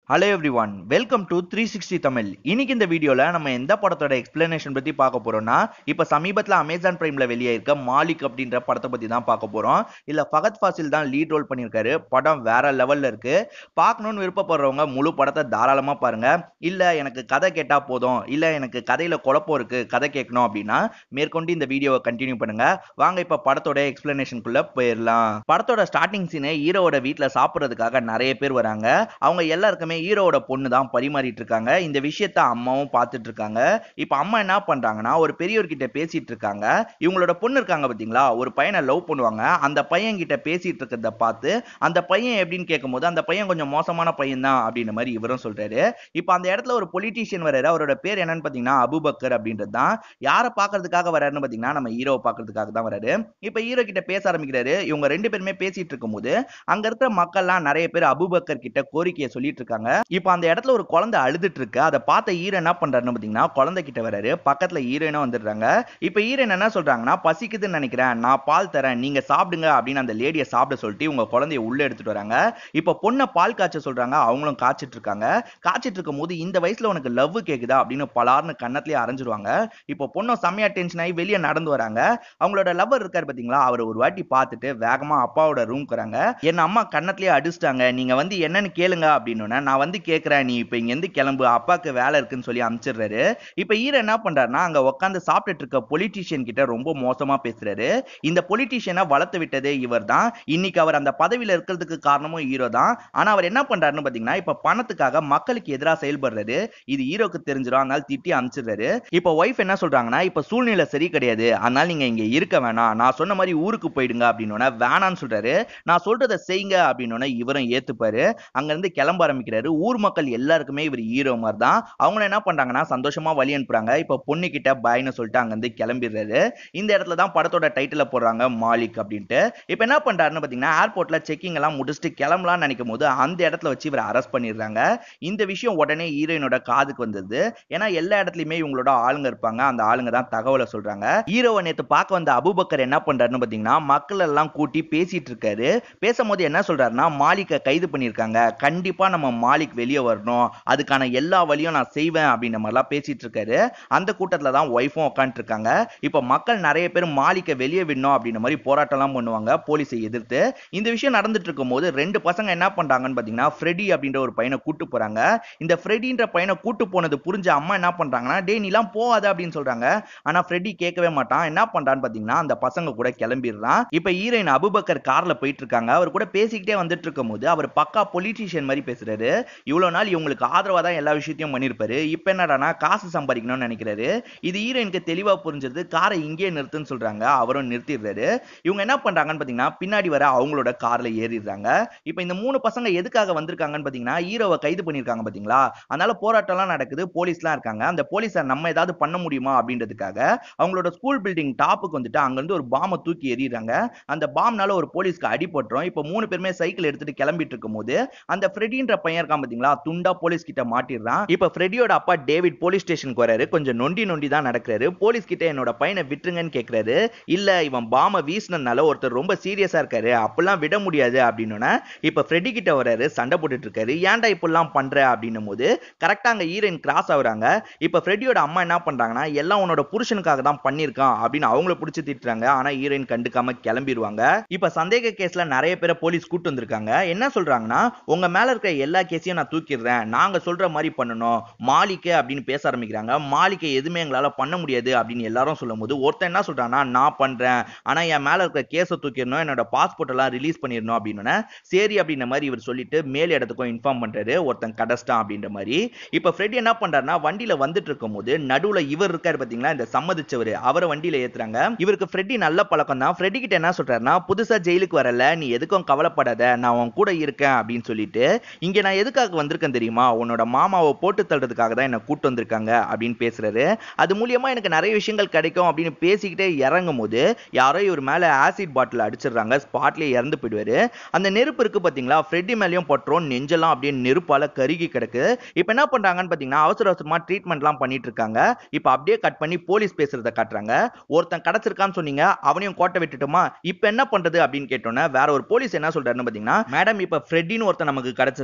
hello everyone welcome to three sixty Tamil இன்னைக்கு இந்த வீடியோல நம்ம எந்த படத்தோட எக்ஸ்பிளனேஷன் பத்தி பார்க்க போறோம்னா இப்ப சமீபத்துல அமேசான் பிரைம்ல வெளியே இருக்க மாலிக் அப்படின்ற படத்தை பத்தி தான் பார்க்க போறோம் இல்ல ஃபகத் ஃபாசில் தான் லீட் ரோல் பண்ணியிருக்காரு படம் வேற லெவல்ல இருக்கு பார்க்கணும்னு விருப்பப்படுறவங்க முழு படத்தை தாராளமா பாருங்க இல்ல எனக்கு கதை கேட்டா போதும் இல்ல எனக்கு கதையில குழப்பம் இருக்கு கதை கேட்கணும் அப்படின்னா மேற்கொண்டு இந்த வீடியோவை கண்டினியூ பண்ணுங்க வாங்க இப்ப படத்தோட எக்ஸ்பிளனேஷனுக்குள்ள போயிடலாம் படத்தோட ஸ்டார்டிங் சீனு ஹீரோவோட வீட்ல சாப்பிடுறதுக்காக நிறைய பேர் வராங்க அவங்க எல்லாருக்குமே ஹீரோவோட பொண்ணு தான் பரிமாறிட்டு இருக்காங்க இந்த விஷயத்த அம்மாவும் பார்த்துட்டு இருக்காங்க இப்ப அம்மா என்ன பண்றாங்கன்னா ஒரு பெரியவர்கிட்ட பேசிட்டு இருக்காங்க இவங்களோட பொண்ணு இருக்காங்க பாத்தீங்களா ஒரு பையனை லவ் பண்ணுவாங்க அந்த பையன் கிட்ட பேசிட்டு இருக்கிறத பார்த்து அந்த பையன் எப்படின்னு கேட்கும்போது அந்த பையன் கொஞ்சம் மோசமான பையன் தான் அப்படின்ற மாதிரி இவரும் சொல்றாரு இப்ப அந்த இடத்துல ஒரு பொலிட்டீஷியன் வராரு அவரோட பேர் என்னன்னு பாத்தீங்கன்னா அபுபக்கர் அப்படின்றது தான் யாரை பாக்குறதுக்காக வராருன்னு பாத்தீங்கன்னா நம்ம ஹீரோவை பாக்குறதுக்காக தான் வராரு இப்ப ஹீரோ கிட்ட பேச ஆரம்பிக்கிறாரு இவங்க ரெண்டு பேருமே பேசிட்டு இருக்கும்போது அங்க இருக்கிற மக்கள்லாம் நிறைய பேர் அபுபக்கர் கிட்ட கோரிக்கையை சொல்லிட்டு இருக்காங்க இப்ப அந்த இடத்துல ஒரு குழந்தை அழுதுட்டு இருக்கு அதை பார்த்த ஹீரோ என்ன பண்றாருன்னு பாத்தீங்கன்னா குழந்தை கிட்ட வராரு பக்கத்துல ஹீரோயினும் வந்துடுறாங்க இப்ப ஹீரோயின் என்ன சொல்றாங்கன்னா பசிக்குதுன்னு நினைக்கிறேன் நான் பால் தரேன் நீங்க சாப்பிடுங்க அப்படின்னு அந்த லேடியை சாப்பிட சொல்லிட்டு உங்க குழந்தைய உள்ள எடுத்துட்டு வராங்க இப்ப பொண்ணை பால் காய்ச்ச சொல்றாங்க அவங்களும் காய்ச்சிட்டு இருக்காங்க காய்ச்சிட்டு இருக்கும் போது இந்த வயசுல உனக்கு லவ் கேக்குதா அப்படின்னு பலார்னு கண்ணத்திலேயே அரைஞ்சிருவாங்க இப்போ பொண்ணும் செம்மையா டென்ஷன் ஆகி வெளியே நடந்து வராங்க அவங்களோட லவ்வர் இருக்காரு பாத்தீங்களா அவர் ஒரு வாட்டி பார்த்துட்டு வேகமா அப்பாவோட ரூம் வராங்க என்ன அம்மா கண்ணத்திலேயே அடிச்சிட்டாங்க நீங்க வந்து என்னன்னு கேளுங்க அப்படின்னு நான் வந்து கேக்குறேன் நீ இப்ப இங்க இருந்து கிளம்பு அப்பாக்கு வேலை இருக்குன்னு சொல்லி அனுப்பிச்சிடுறாரு இப்ப ஈர என்ன பண்றாருன்னா அங்க உட்காந்து சாப்பிட்டுட்டு இருக்க பொலிட்டீஷியன் கிட்ட ரொம்ப மோசமா பேசுறாரு இந்த பொலிட்டீஷியனை வளர்த்து விட்டதே இவர் தான் இன்னைக்கு அவர் அந்த பதவியில இருக்கிறதுக்கு காரணமும் ஹீரோ தான் ஆனா அவர் என்ன பண்றாருன்னு பாத்தீங்கன்னா இப்ப பணத்துக்காக மக்களுக்கு எதிராக செயல்படுறாரு இது ஹீரோக்கு தெரிஞ்சிடும் அதனால திட்டி அனுப்பிச்சிடுறாரு இப்ப ஒய்ஃப் என்ன சொல்றாங்கன்னா இப்ப சூழ்நிலை சரி கிடையாது அதனால நீங்க இங்க இருக்க வேணாம் நான் சொன்ன மாதிரி ஊருக்கு போயிடுங்க அப்படின்னு வேணான்னு சொல்றாரு நான் சொல்றதை செய்யுங்க அப்படின்னு இவரும் ஏத்துப்பாரு அங்க இருந்து கிளம்ப ஆரம்பிக்கிறாரு ஊர் மக்கள் எல்லாருக்குமே இவர் ஹீரோ மாதிரி தான் அவங்க என்ன பண்றாங்கன்னா சந்தோஷமா வழி அனுப்புறாங்க இப்ப பொண்ணு கிட்ட பாய்னு சொல்லிட்டு அங்க இருந்து கிளம்பிடுறாரு இந்த இடத்துல தான் படத்தோட டைட்டில போடுறாங்க மாலிக் அப்படின்ட்டு இப்ப என்ன பண்றாருன்னு பாத்தீங்கன்னா ஏர்போர்ட்ல செக்கிங் எல்லாம் முடிச்சுட்டு கிளம்பலாம்னு நினைக்கும் போது அந்த இடத்துல வச்சு இவர் அரெஸ்ட் பண்ணிடுறாங்க இந்த விஷயம் உடனே ஹீரோயினோட காதுக்கு வந்தது ஏன்னா எல்லா இடத்துலயுமே இவங்களோட ஆளுங்க இருப்பாங்க அந்த ஆளுங்க தான் தகவலை சொல்றாங்க ஹீரோவை நேத்து பார்க்க வந்த அபுபக்கர் என்ன பண்றாருன்னு பாத்தீங்கன்னா மக்கள் எல்லாம் கூட்டி பேசிட்டு இருக்காரு பேசும்போது என்ன சொல்றாருன்னா மாலிக்கை கைது பண்ணியிருக்காங்க கண்டிப்பா நம்ம மாலிக் வெளியே வரணும் அதுக்கான எல்லா வழியும் நான் செய்வேன் அப்படின்ற மாதிரிலாம் பேசிட்டு இருக்காரு அந்த கூட்டத்துல தான் ஒய்ஃபும் உட்காந்துட்டு இருக்காங்க இப்ப மக்கள் நிறைய பேர் மாலிக்கை வெளியே விடணும் அப்படின்ற மாதிரி போராட்டம்லாம் பண்ணுவாங்க போலீஸை எதிர்த்து இந்த விஷயம் நடந்துட்டு இருக்கும் போது ரெண்டு பசங்க என்ன பண்றாங்கன்னு பாத்தீங்கன்னா ஃப்ரெடி அப்படின்ற ஒரு பையனை கூட்டு போறாங்க இந்த ஃப்ரெடின்ற பையனை கூட்டு போனது புரிஞ்ச அம்மா என்ன பண்றாங்கன்னா டே நீலாம் போகாத அப்படின்னு சொல்றாங்க ஆனா ஃப்ரெடி கேட்கவே மாட்டான் என்ன பண்றான்னு பாத்தீங்கன்னா அந்த பசங்க கூட கிளம்பிடுறான் இப்ப ஹீரோயின் அபுபக்கர் கார்ல போயிட்டு இருக்காங்க அவர் கூட பேசிக்கிட்டே வந்துட்டு இருக்கும் போது அவர் பக்கா பொலிட்டீஷியன் மாதிரி பேசுறாரு இவ்வளவு நாள் இவங்களுக்கு ஆதரவா தான் எல்லா விஷயத்தையும் பண்ணிருப்பாரு இப்ப என்னடானா காசு சம்பாதிக்கணும்னு நினைக்கிறாரு இது ஹீரோயினுக்கு தெளிவா புரிஞ்சது காரை இங்கேயே நிறுத்துன்னு சொல்றாங்க அவரும் நிறுத்திடுறாரு இவங்க என்ன பண்றாங்கன்னு பாத்தீங்கன்னா பின்னாடி வர அவங்களோட கார்ல ஏறிடுறாங்க இப்ப இந்த மூணு பசங்க எதுக்காக வந்திருக்காங்கன்னு பாத்தீங்கன்னா ஹீரோவை கைது பண்ணிருக்காங்க பாத்தீங்களா அதனால போராட்டம்லாம் நடக்குது போலீஸ்லாம் இருக்காங்க அந்த போலீஸை நம்ம ஏதாவது பண்ண முடியுமா அப்படின்றதுக்காக அவங்களோட ஸ்கூல் பில்டிங் டாப்புக்கு வந்துட்டு அங்கிருந்து ஒரு பாம்பை தூக்கி எறிறாங்க அந்த பாம்னால ஒரு போலீஸ்க்கு அடிபட்டுரும் இப்ப மூணு பேருமே சைக்கிள் எடுத்துட்டு கிளம்பிட்டு இருக்கும் போது அந்த ஃப்ரெடின்ற பையன் இருக்கான் பாத்தீங்களா துண்டா போலீஸ் கிட்ட மாட்டிடுறான் இப்ப ஃப்ரெடியோட அப்பா டேவிட் போலீஸ் ஸ்டேஷனுக்கு வராரு கொஞ்சம் நொண்டி நொண்டி தான் நடக்கிறாரு போலீஸ் கிட்ட என்னோட பையனை விட்டுருங்கன்னு கேக்குறாரு இல்ல இவன் பாம வீசினதுனால ஒருத்தர் ரொம்ப சீரியஸா இருக்காரு அப்பெல்லாம் விட முடியாது அப்படின்னு இப்ப ஃப்ரெடி கிட்ட வராரு சண்டை போட்டுட்டு இருக்காரு ஏன்டா இப்படிலாம் பண்ற அப்படின்னும் போது கரெக்டா அங்க ஹீரோயின் கிராஸ் ஆகுறாங்க இப்ப ஃப்ரெடியோட அம்மா என்ன பண்றாங்கன்னா எல்லாம் உன்னோட புருஷனுக்காக தான் பண்ணிருக்கான் அப்படின்னு அவங்கள பிடிச்சி திட்டுறாங்க ஆனா ஹீரோயின் கண்டுக்காம கிளம்பிடுவாங்க இப்ப சந்தேக கேஸ்ல நிறைய பேரை போலீஸ் கூட்டு வந்திருக்காங்க என்ன சொல்றாங்கன்னா உங்க மேல இருக்கிற எல்லா கேஸையும் நான் தூக்கிடுறேன் நாங்க சொல்ற மாதிரி பண்ணணும் மாலிக்கு அப்படின்னு பேச ஆரம்பிக்கிறாங்க மாலிக்கை எதுவுமே எங்களால பண்ண முடியாது அப்படின்னு எல்லாரும் சொல்லும் போது ஒருத்தன் என்ன சொல்றான்னா நான் பண்றேன் ஆனா என் மேல இருக்கிற கேஸை தூக்கிடணும் என்னோட பாஸ்போர்ட் எல்லாம் ரிலீஸ் பண்ணிடணும் அப்படின்னு சரி அப்படின்ற மாதிரி இவர் சொல்லிட்டு மேல் இடத்துக்கும் இன்ஃபார்ம் பண்றாரு ஒருத்தன் கடஸ்டான் அப்படின்ற மாதிரி இப்ப ஃப்ரெட் என்ன பண்றாருன்னா வண்டியில வந்துட்டு இருக்கும் போது நடுவுல இவர் இருக்காரு பாத்தீங்களா இந்த சம்மதிச்சவர் அவரை வண்டியில ஏத்துறாங்க இவருக்கு ஃப்ரெட்டி நல்ல பழக்கம் தான் ஃப்ரெட்டி கிட்ட என்ன சொல்றாருன்னா புதுசா ஜெயிலுக்கு வரல நீ எதுக்கும் கவலைப்படாத நான் உன் கூட இருக்கேன் அப்படின்னு சொல்லிட்டு இங்க நான் எதுக்காக வந்திருக்கேன் தெரியுமா உன்னோட மாமாவை போட்டு தள்ளுறதுக்காக தான் என்ன கூட்டு வந்திருக்காங்க அப்படின்னு பேசுறாரு அது மூலியமா எனக்கு நிறைய விஷயங்கள் கிடைக்கும் அப்படின்னு பேசிக்கிட்டே இறங்கும் போது யாரோ இவர் மேல ஆசிட் பாட்டில் அடிச்சிடுறாங்க ஸ்பாட்லயே இறந்து போயிடுவாரு அந்த நெருப்பு இருக்கு பாத்தீங்களா ஃப்ரெட்டி மேலயும் பட்டுரும் நெஞ்செல்லாம் அப்படியே நெருப்பால கருகி கிடக்கு இப்ப என்ன பண்றாங்கன்னு பாத்தீங்கன்னா அவசர அவசரமா ட்ரீட்மெண்ட்லாம் பண்ணிட்டு இருக்காங்க இப்ப அப்படியே கட் பண்ணி போலீஸ் பேசுறத காட்டுறாங்க ஒருத்தன் கிடைச்சிருக்கான்னு சொன்னீங்க அவனையும் கோட்டை விட்டுட்டுமா இப்ப என்ன பண்றது அப்படின்னு கேட்டோன்னே வேற ஒரு போலீஸ் என்ன சொல்றாருன்னு பாத்தீங்கன்னா மேடம் இப்ப ஃப்ரெட்டின்னு ஒருத்தன் நமக்கு கிடைச்சிருக்கான்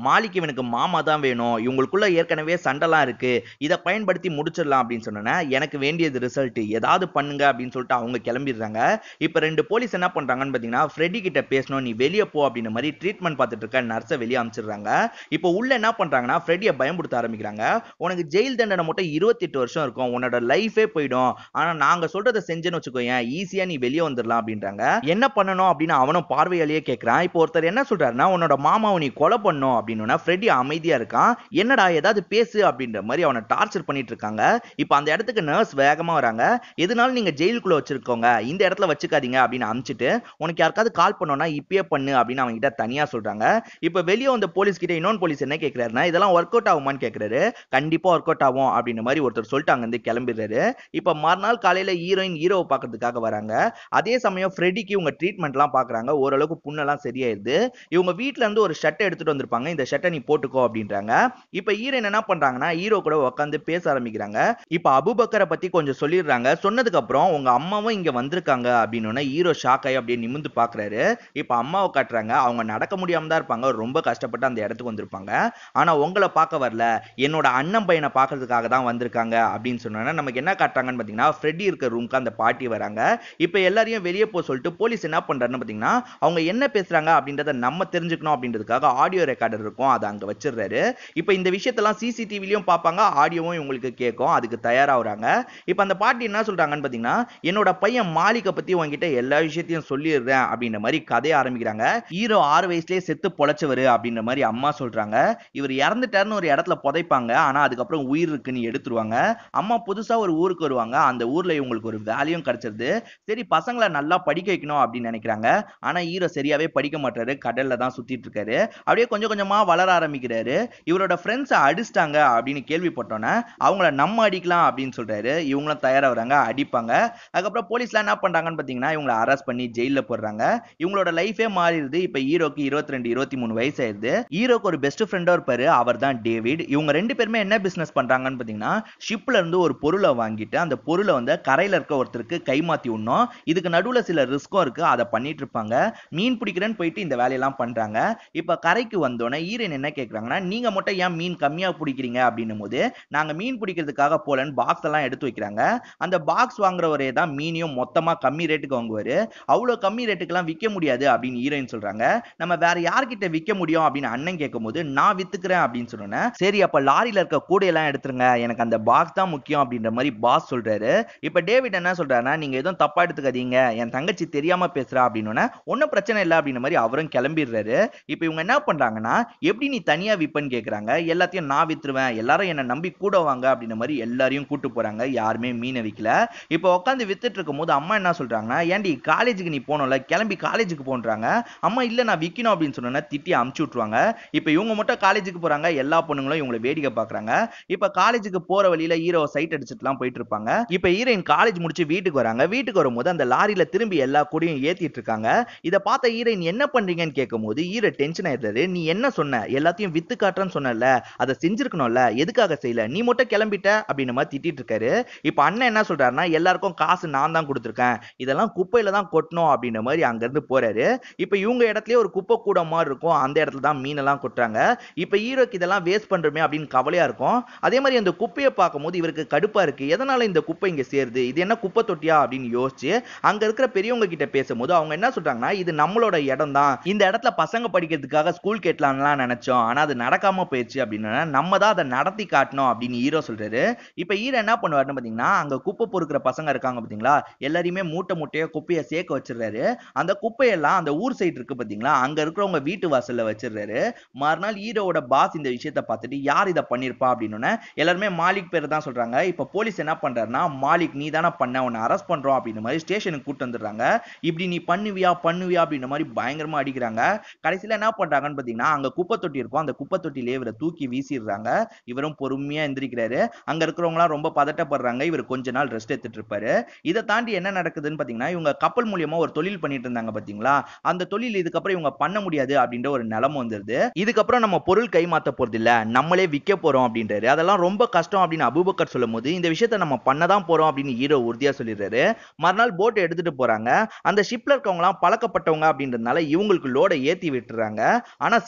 மாலிக் இவனுக்கு மாமா தான் வேணும் இவங்களுக்குள்ள ஏற்கனவே சண்டைலாம் இருக்கு இதை பயன்படுத்தி முடிச்சிடலாம் அப்படின்னு சொன்னேன் எனக்கு வேண்டியது ரிசல்ட் ஏதாவது பண்ணுங்க அப்படின்னு சொல்லிட்டு அவங்க கிளம்பிடுறாங்க இப்ப ரெண்டு போலீஸ் என்ன பண்றாங்கன்னு பாத்தீங்கன்னா ஃப்ரெடி கிட்ட பேசணும் நீ வெளியே போ அப்படின்ற மாதிரி ட்ரீட்மெண்ட் பார்த்துட்டு இருக்க நர்ஸை வெளியே அமிச்சிடுறாங்க இப்போ உள்ள என்ன பண்றாங்கன்னா ஃப்ரெடியை பயமுடுத்த ஆரம்பிக்கிறாங்க உனக்கு ஜெயில் தண்டனை மட்டும் இருபத்தெட்டு வருஷம் இருக்கும் உன்னோட லைஃபே போயிடும் ஆனா நாங்க சொல்றதை செஞ்சேன்னு வச்சுக்கோயேன் ஈஸியா நீ வெளியே வந்துடலாம் அப்படின்றாங்க என்ன பண்ணணும் அப்படின்னு அவனும் பார்வையாலேயே கேட்கறான் இப்போ ஒருத்தர் என்ன சொல்றாருன்னா உன்னோட மாமாவை நீ கொலை பண்ணும் அப்படின்னு ஃப்ரெடி அமைதியா இருக்கான் என்னடா ஏதாவது பேசு அப்படின்ற மாதிரி அவனை டார்ச்சர் பண்ணிட்டு இருக்காங்க இப்போ அந்த இடத்துக்கு நர்ஸ் வேகமா வராங்க எதுனாலும் நீங்க ஜெயிலுக்குள்ள வச்சிருக்கோங்க இந்த இடத்துல வச்சுக்காதீங்க அப்படின்னு அமிச்சிட்டு உனக்கு யாருக்காவது கால் பண்ணோம்னா இப்பயே பண்ணு அப்படின்னு அவங்க கிட்ட தனியா சொல்றாங்க இப்போ வெளியே வந்த போலீஸ் கிட்ட இன்னொன்று போலீஸ் என்ன கேட்கிறாருன்னா இதெல்லாம் ஒர்க் அவுட் ஆகுமான்னு கேட்கிறாரு கண்டிப்பா ஒர்க் அவுட் ஆகும் அப்படின்ற மாதிரி ஒருத்தர் சொல்லிட்டு அங்க இருந்து கிளம்பிடுறாரு இப்போ மறுநாள் காலையில ஹீரோயின் ஹீரோவை பார்க்கறதுக்காக வராங்க அதே சமயம் ஃப்ரெடிக்கு இவங்க ட்ரீட்மெண்ட்லாம் பார்க்கறாங்க ஓரளவுக்கு புண்ணெல்லாம் சரியாயிருது இவங்க வீட்ல இருந்து ஒரு ஷர்ட்டை எடுத்துட்டு வந்திருப்பாங்க இந்த ஷர்ட்டை நீ போட்டுக்கோ அப்படின்றாங்க இப்போ ஹீரோயின் என்ன பண்றாங்கன்னா ஹீரோ கூட உட்காந்து பேச ஆரம்பிக்கிறாங்க இப்போ அபுபக்கரை பத்தி கொஞ்சம் சொல்லிடுறாங்க சொன்னதுக்கு அப்புறம் உங்க அம்மாவும் இங்க வந்திருக்காங்க அப்படின்னு ஹீரோ ஷாக் ஆகி அப்படியே நிமிந்து பாக்குறாரு இப்போ அம்மாவை காட்டுறாங்க அவங்க நடக்க முடியாம தான் இருப்பாங்க ரொம்ப கஷ்டப்பட்டு அந்த இடத்துக்கு வந்திருப்பாங்க ஆனா உங்களை பார்க்க வரல என்னோட அண்ணன் பையனை பார்க்கறதுக்காக தான் வந்திருக்காங்க அப்படின்னு சொன்னோன்னா நமக்கு என்ன காட்டுறாங்கன்னு பார்த்தீங்கன்னா ஃப்ரெட்டி இருக்க ரூம்க்கு அந்த பாட்டி வராங்க இப்போ எல்லாரையும் வெளியே போக சொல்லிட்டு போலீஸ் என்ன பண்றாருன்னு பார்த்தீங்கன்னா அவங்க என்ன பேசுறாங்க அப்படின்றத நம்ம தெரிஞ்சுக்கணும் அப்படின்றதுக்காக ஆடியோ ரெக்கார்டர் இருக்கும் அதை அங்க வச்சிடுறாரு இப்போ இந்த விஷயத்தெல்லாம் சிசிடிவிலையும் பார்ப்பாங்க ஆடியோவும் இவங்களுக்கு கேட்கும் அதுக்கு தயாராகிறாங்க இப்போ அந்த பாட்டி என்ன சொல்றாங்கன்னு பார்த்தீங்கன்னா என்னோட பையன் மாலிகை பத்தி உங்ககிட்ட எல்லா விஷயத்தையும் சொல்லிடுறேன் அப்படின்ற மாதிரி கதைய ஆரம்பிக்கிறாங்க ஹீரோ ஆறு வயசுலயே செத்து பொழைச்சவர் அப்படின்ற மாதிரி அம்மா சொல்றாங்க இவர் இறந்துட்டாருன்னு ஒரு இடத்துல புதைப்பாங்க ஆனா அதுக்கப்புறம் உயிர் இருக்குன்னு எடுத்துருவாங்க அம்மா புதுசா ஒரு ஊருக்கு வருவாங்க அந்த ஊர்ல இவங்களுக்கு ஒரு வேலையும் கிடைச்சிருது சரி பசங்களை நல்லா படிக்க வைக்கணும் அப்படின்னு நினைக்கிறாங்க ஆனா ஹீரோ சரியாவே படிக்க மாட்டாரு கடல்ல தான் சுத்திட்டு இருக்காரு அப்படியே கொஞ்சம் கொஞ்சமா வளர ஆரம்பிக்கிறாரு இவரோட ஃப்ரெண்ட்ஸை அடிச்சிட்டாங்க அப்படின்னு கேள்விப்பட்டோன்னே அவங்கள நம்ம அடிக்கலாம் அப்படின்னு சொல்றாரு இவங்களும் தயாரா வராங்க அடிப்பாங்க அதுக்கப்புறம் போலீஸ்லாம் என்ன பண்றாங்கன்னு பாத்தீங்கன்னா இவங்களை அரெஸ்ட் பண்ணி ஜெயில போடுறாங்க இவங்களோட லைஃபே மாறிடுது இப்ப ஹீரோக்கு இருபத்தி ரெண்டு இருபத்தி மூணு வயசு ஆயிருது ஹீரோக்கு ஒரு பெஸ்ட் ஃப்ரெண்டா இருப்பாரு அவர் தான் டேவிட் இவங்க ரெண்டு பேருமே என்ன பிசினஸ் பண்றாங்கன்னு பாத்தீங்கன்னா ஷிப்ல இருந்து ஒரு பொருளை வாங்கிட்டு அந்த பொருளை வந்து கரையில இருக்க ஒருத்தருக்கு கைமாத்தி விடணும் இதுக்கு நடுவுல சில ரிஸ்க்கும் இருக்கு அதை பண்ணிட்டு இருப்பாங்க மீன் பிடிக்கிறேன்னு போயிட்டு இந்த வேலையெல்லாம் பண்றாங்க இப்ப கரைக்கு வந்தோடனே ஈரன் என்ன கேக்குறாங்கன்னா நீங்க மட்டும் ஏன் மீன் கம்மியா பிடிக்கிறீங்க அப்படின்னும் போது நாங்க மீன் பிடிக்கிறதுக்காக போலன்னு பாக்ஸ் எல்லாம் எடுத்து வைக்கிறாங்க அந்த பாக்ஸ் வாங்குறவரே தான் மீனையும் மொத்தமா கம்மி ரேட்டுக்கு வாங்குவாரு அவ்வளவு கம்மி ரேட்டுக்கெல்லாம் விற்க முடியாது அப்படின்னு ஹீரோயின் சொல்றாங்க நம்ம வேற யார்கிட்ட விற்க முடியும் அப்படின்னு அண்ணன் கேட்கும்போது நான் வித்துக்கிறேன் அப்படின்னு சொன்னேன் சரி அப்ப லாரியில இருக்க கூடையெல்லாம் எடுத்துருங்க எனக்கு அந்த பாக்ஸ் தான் முக்கியம் அப்படின்ற மாதிரி பாஸ் சொல்றாரு இப்ப டேவிட் என்ன சொல்றாருன்னா நீங்க எதுவும் தப்பா எடுத்துக்காதீங்க என் தங்கச்சி தெரியாம பேசுறா அப்படின்னு ஒன்னும் பிரச்சனை இல்லை அப்படின்ற மாதிரி அவரும் கிளம்பிடுறாரு இப்ப இவங்க என்ன பண்றாங்கன்னா எப்படி நீ தனியா விப்பன்னு கேக்குறாங்க எல்லாத்தையும் நான் வித்துருவேன் எல்லாரும் என்ன நம்பி கூட வாங்க அப்படின்ற மாதிரி எல்லாரையும் கூட்டு போறாங்க யாருமே மீனை விக்கல இப்போ உட்காந்து வித்துட்டு இருக்கும் போது அம்மா என்ன சொல்றாங்கன்னா ஏன்டி காலேஜுக்கு நீ போனோம்ல கிளம்பி காலேஜுக்கு போன்றாங்க அம்மா இல்ல நான் விக்கணும் அப்படின்னு சொன்னா திட்டி அமுச்சு விட்டுருவாங்க இப்போ இவங்க மட்டும் காலேஜுக்கு போறாங்க எல்லா பொண்ணுங்களும் இவங்களை வேடிக்கை பாக்குறாங்க இப்போ காலேஜுக்கு போற வழியில ஹீரோ சைட் அடிச்சுட்டுலாம் போயிட்டு இருப்பாங்க இப்போ ஹீரோயின் காலேஜ் முடிச்சு வீட்டுக்கு வராங்க வீட்டுக்கு வரும்போது அந்த லாரியில திரும்பி எல்லா கூடையும் ஏத்திட்டு இருக்காங்க இதை பார்த்த ஹீரோயின் என்ன பண்றீங்கன்னு கேட்கும்போது ஹீரோ டென்ஷன் ஆயிடுறாரு நீ என்ன சொன்ன எல்லாத்தையும் வித்து காட்டுறேன்னு சொன்னல அதை செஞ்சிருக்கணும்ல எதுக்காக செய்யல நீ மட்டும் கிளம்பிட்ட அப்படின்னு மாதிரி திட்டிட்டு இருக்காரு இப்போ அண்ணன் என்ன சொல்றாருன்னா எல்லாருக்கும் காசு நான் தான் கொடுத்துருக்கேன் இதெல்லாம் குப்பையில தான் கொட்டணும் அப்படின்ற மாதிரி அங்க இருந்து போறாரு இப்போ இவங்க இடத்துலயே ஒரு குப்பை கூட மாதிரி இருக்கும் அந்த இடத்துல தான் மீனெல்லாம் கொட்டுறாங்க இப்போ ஹீரோக்கு இதெல்லாம் வேஸ்ட் பண்றோமே அப்படின்னு கவலையா இருக்கும் அதே மாதிரி அந்த குப்பையை பார்க்கும்போது இவருக்கு கடுப்பா இருக்கு எதனால இந்த குப்பை இங்க சேருது இது என்ன குப்பை தொட்டியா அப்படின்னு யோசிச்சு அங்க இருக்கிற பெரியவங்க கிட்ட பேசும்போது அவங்க என்ன சொல்றாங்கன்னா இது நம்மளோட இடம் தான் இந்த இடத்துல பசங்க படிக்கிறதுக்காக ஸ்கூல் கேட்கலாம்லாம் நினைச்சோம் ஆனா அது நடக்காம போயிடுச்சு அப்படின்னு நம்ம தான் அதை நடத்தி காட்டணும் அப்படின்னு ஹீரோ சொல்றாரு இப்ப ஹீரோ என்ன பண்ணுவாருன்னு பாத்தீங்கன்னா அங்க குப்பை பொறுக்கிற பசங்க இருக்காங்க பாத்தீங்களா எல்லாரையுமே மூட்டை மூட்டையா குப்பையை சேர்க்க வச்சிடுறாரு அந்த குப்பையெல்லாம் அந்த ஊர் சைடு இருக்கு பாத்தீங்களா அங்க இருக்கிறவங்க வீட்டு வாசல்ல வச்சிடுறாரு மறுநாள் ஹீரோவோட பாஸ் இந்த விஷயத்த பார்த்துட்டு யார் இதை பண்ணிருப்பா அப்படின்னு எல்லாருமே மாலிக் பேர் தான் சொல்றாங்க இப்ப போலீஸ் என்ன பண்றாருன்னா மாலிக் நீ தானே பண்ண உன்னை அரெஸ்ட் பண்றோம் அப்படின்ற மாதிரி ஸ்டேஷனுக்கு கூட்டு வந்துடுறாங்க இப்படி நீ பண்ணுவியா பண்ணுவியா அப்படின்ற மாதிரி பயங்கரமா அடிக்கிறாங்க கடைசியில என்ன பண்றாங்கன்னு பாத்தீங்கன்னா அங்க குப்பை தொட்டி இருக்கும் அந்த குப்பை தொட்டிலே இவரை தூக்கி வீசிடுறாங்க இவரும் பொறுமையா எந்திரிக்கிறாரு அங்க இருக்கிறவங்களாம் ரொம்ப பதட்டப்படுறாங்க இவர் கொஞ்ச நாள் ரெஸ்ட் எடுத்துட்டு இருப்பாரு இதை தாண்டி என்ன நடக்குதுன்னு பாத்தீங்கன்னா இவங்க கப்பல் மூலியமா ஒரு தொழில் பண்ணிட்டு இருந்தாங்க பாத்தீங்களா அந்த தொழில் இதுக்கப்புறம் இவங்க பண்ண முடியாது அப்படின்ற ஒரு நிலைமை வந்துருது இதுக்கப்புறம் நம்ம பொருள் கைமாத்த போறது இல்ல நம்மளே விற்க போறோம் அப்படின்றாரு அதெல்லாம் ரொம்ப கஷ்டம் அப்படின்னு அபூபக்கர் சொல்லும் போது இந்த விஷயத்த நம்ம பண்ணதான் போறோம் அப்படின்னு ஹீரோ உறுதியா சொல்லிடுறாரு மறுநாள் போட்டை எடுத்துட்டு போறாங்க அந்த ஷிப்ல இருக்கவங்கலாம் பழக்கப்பட்டவங்க அப்படின்றதுனால இவங்களுக்கு லோட ஏத்தி விட்டுறாங்க ஆனா சீனியர்ஸ் இருக்க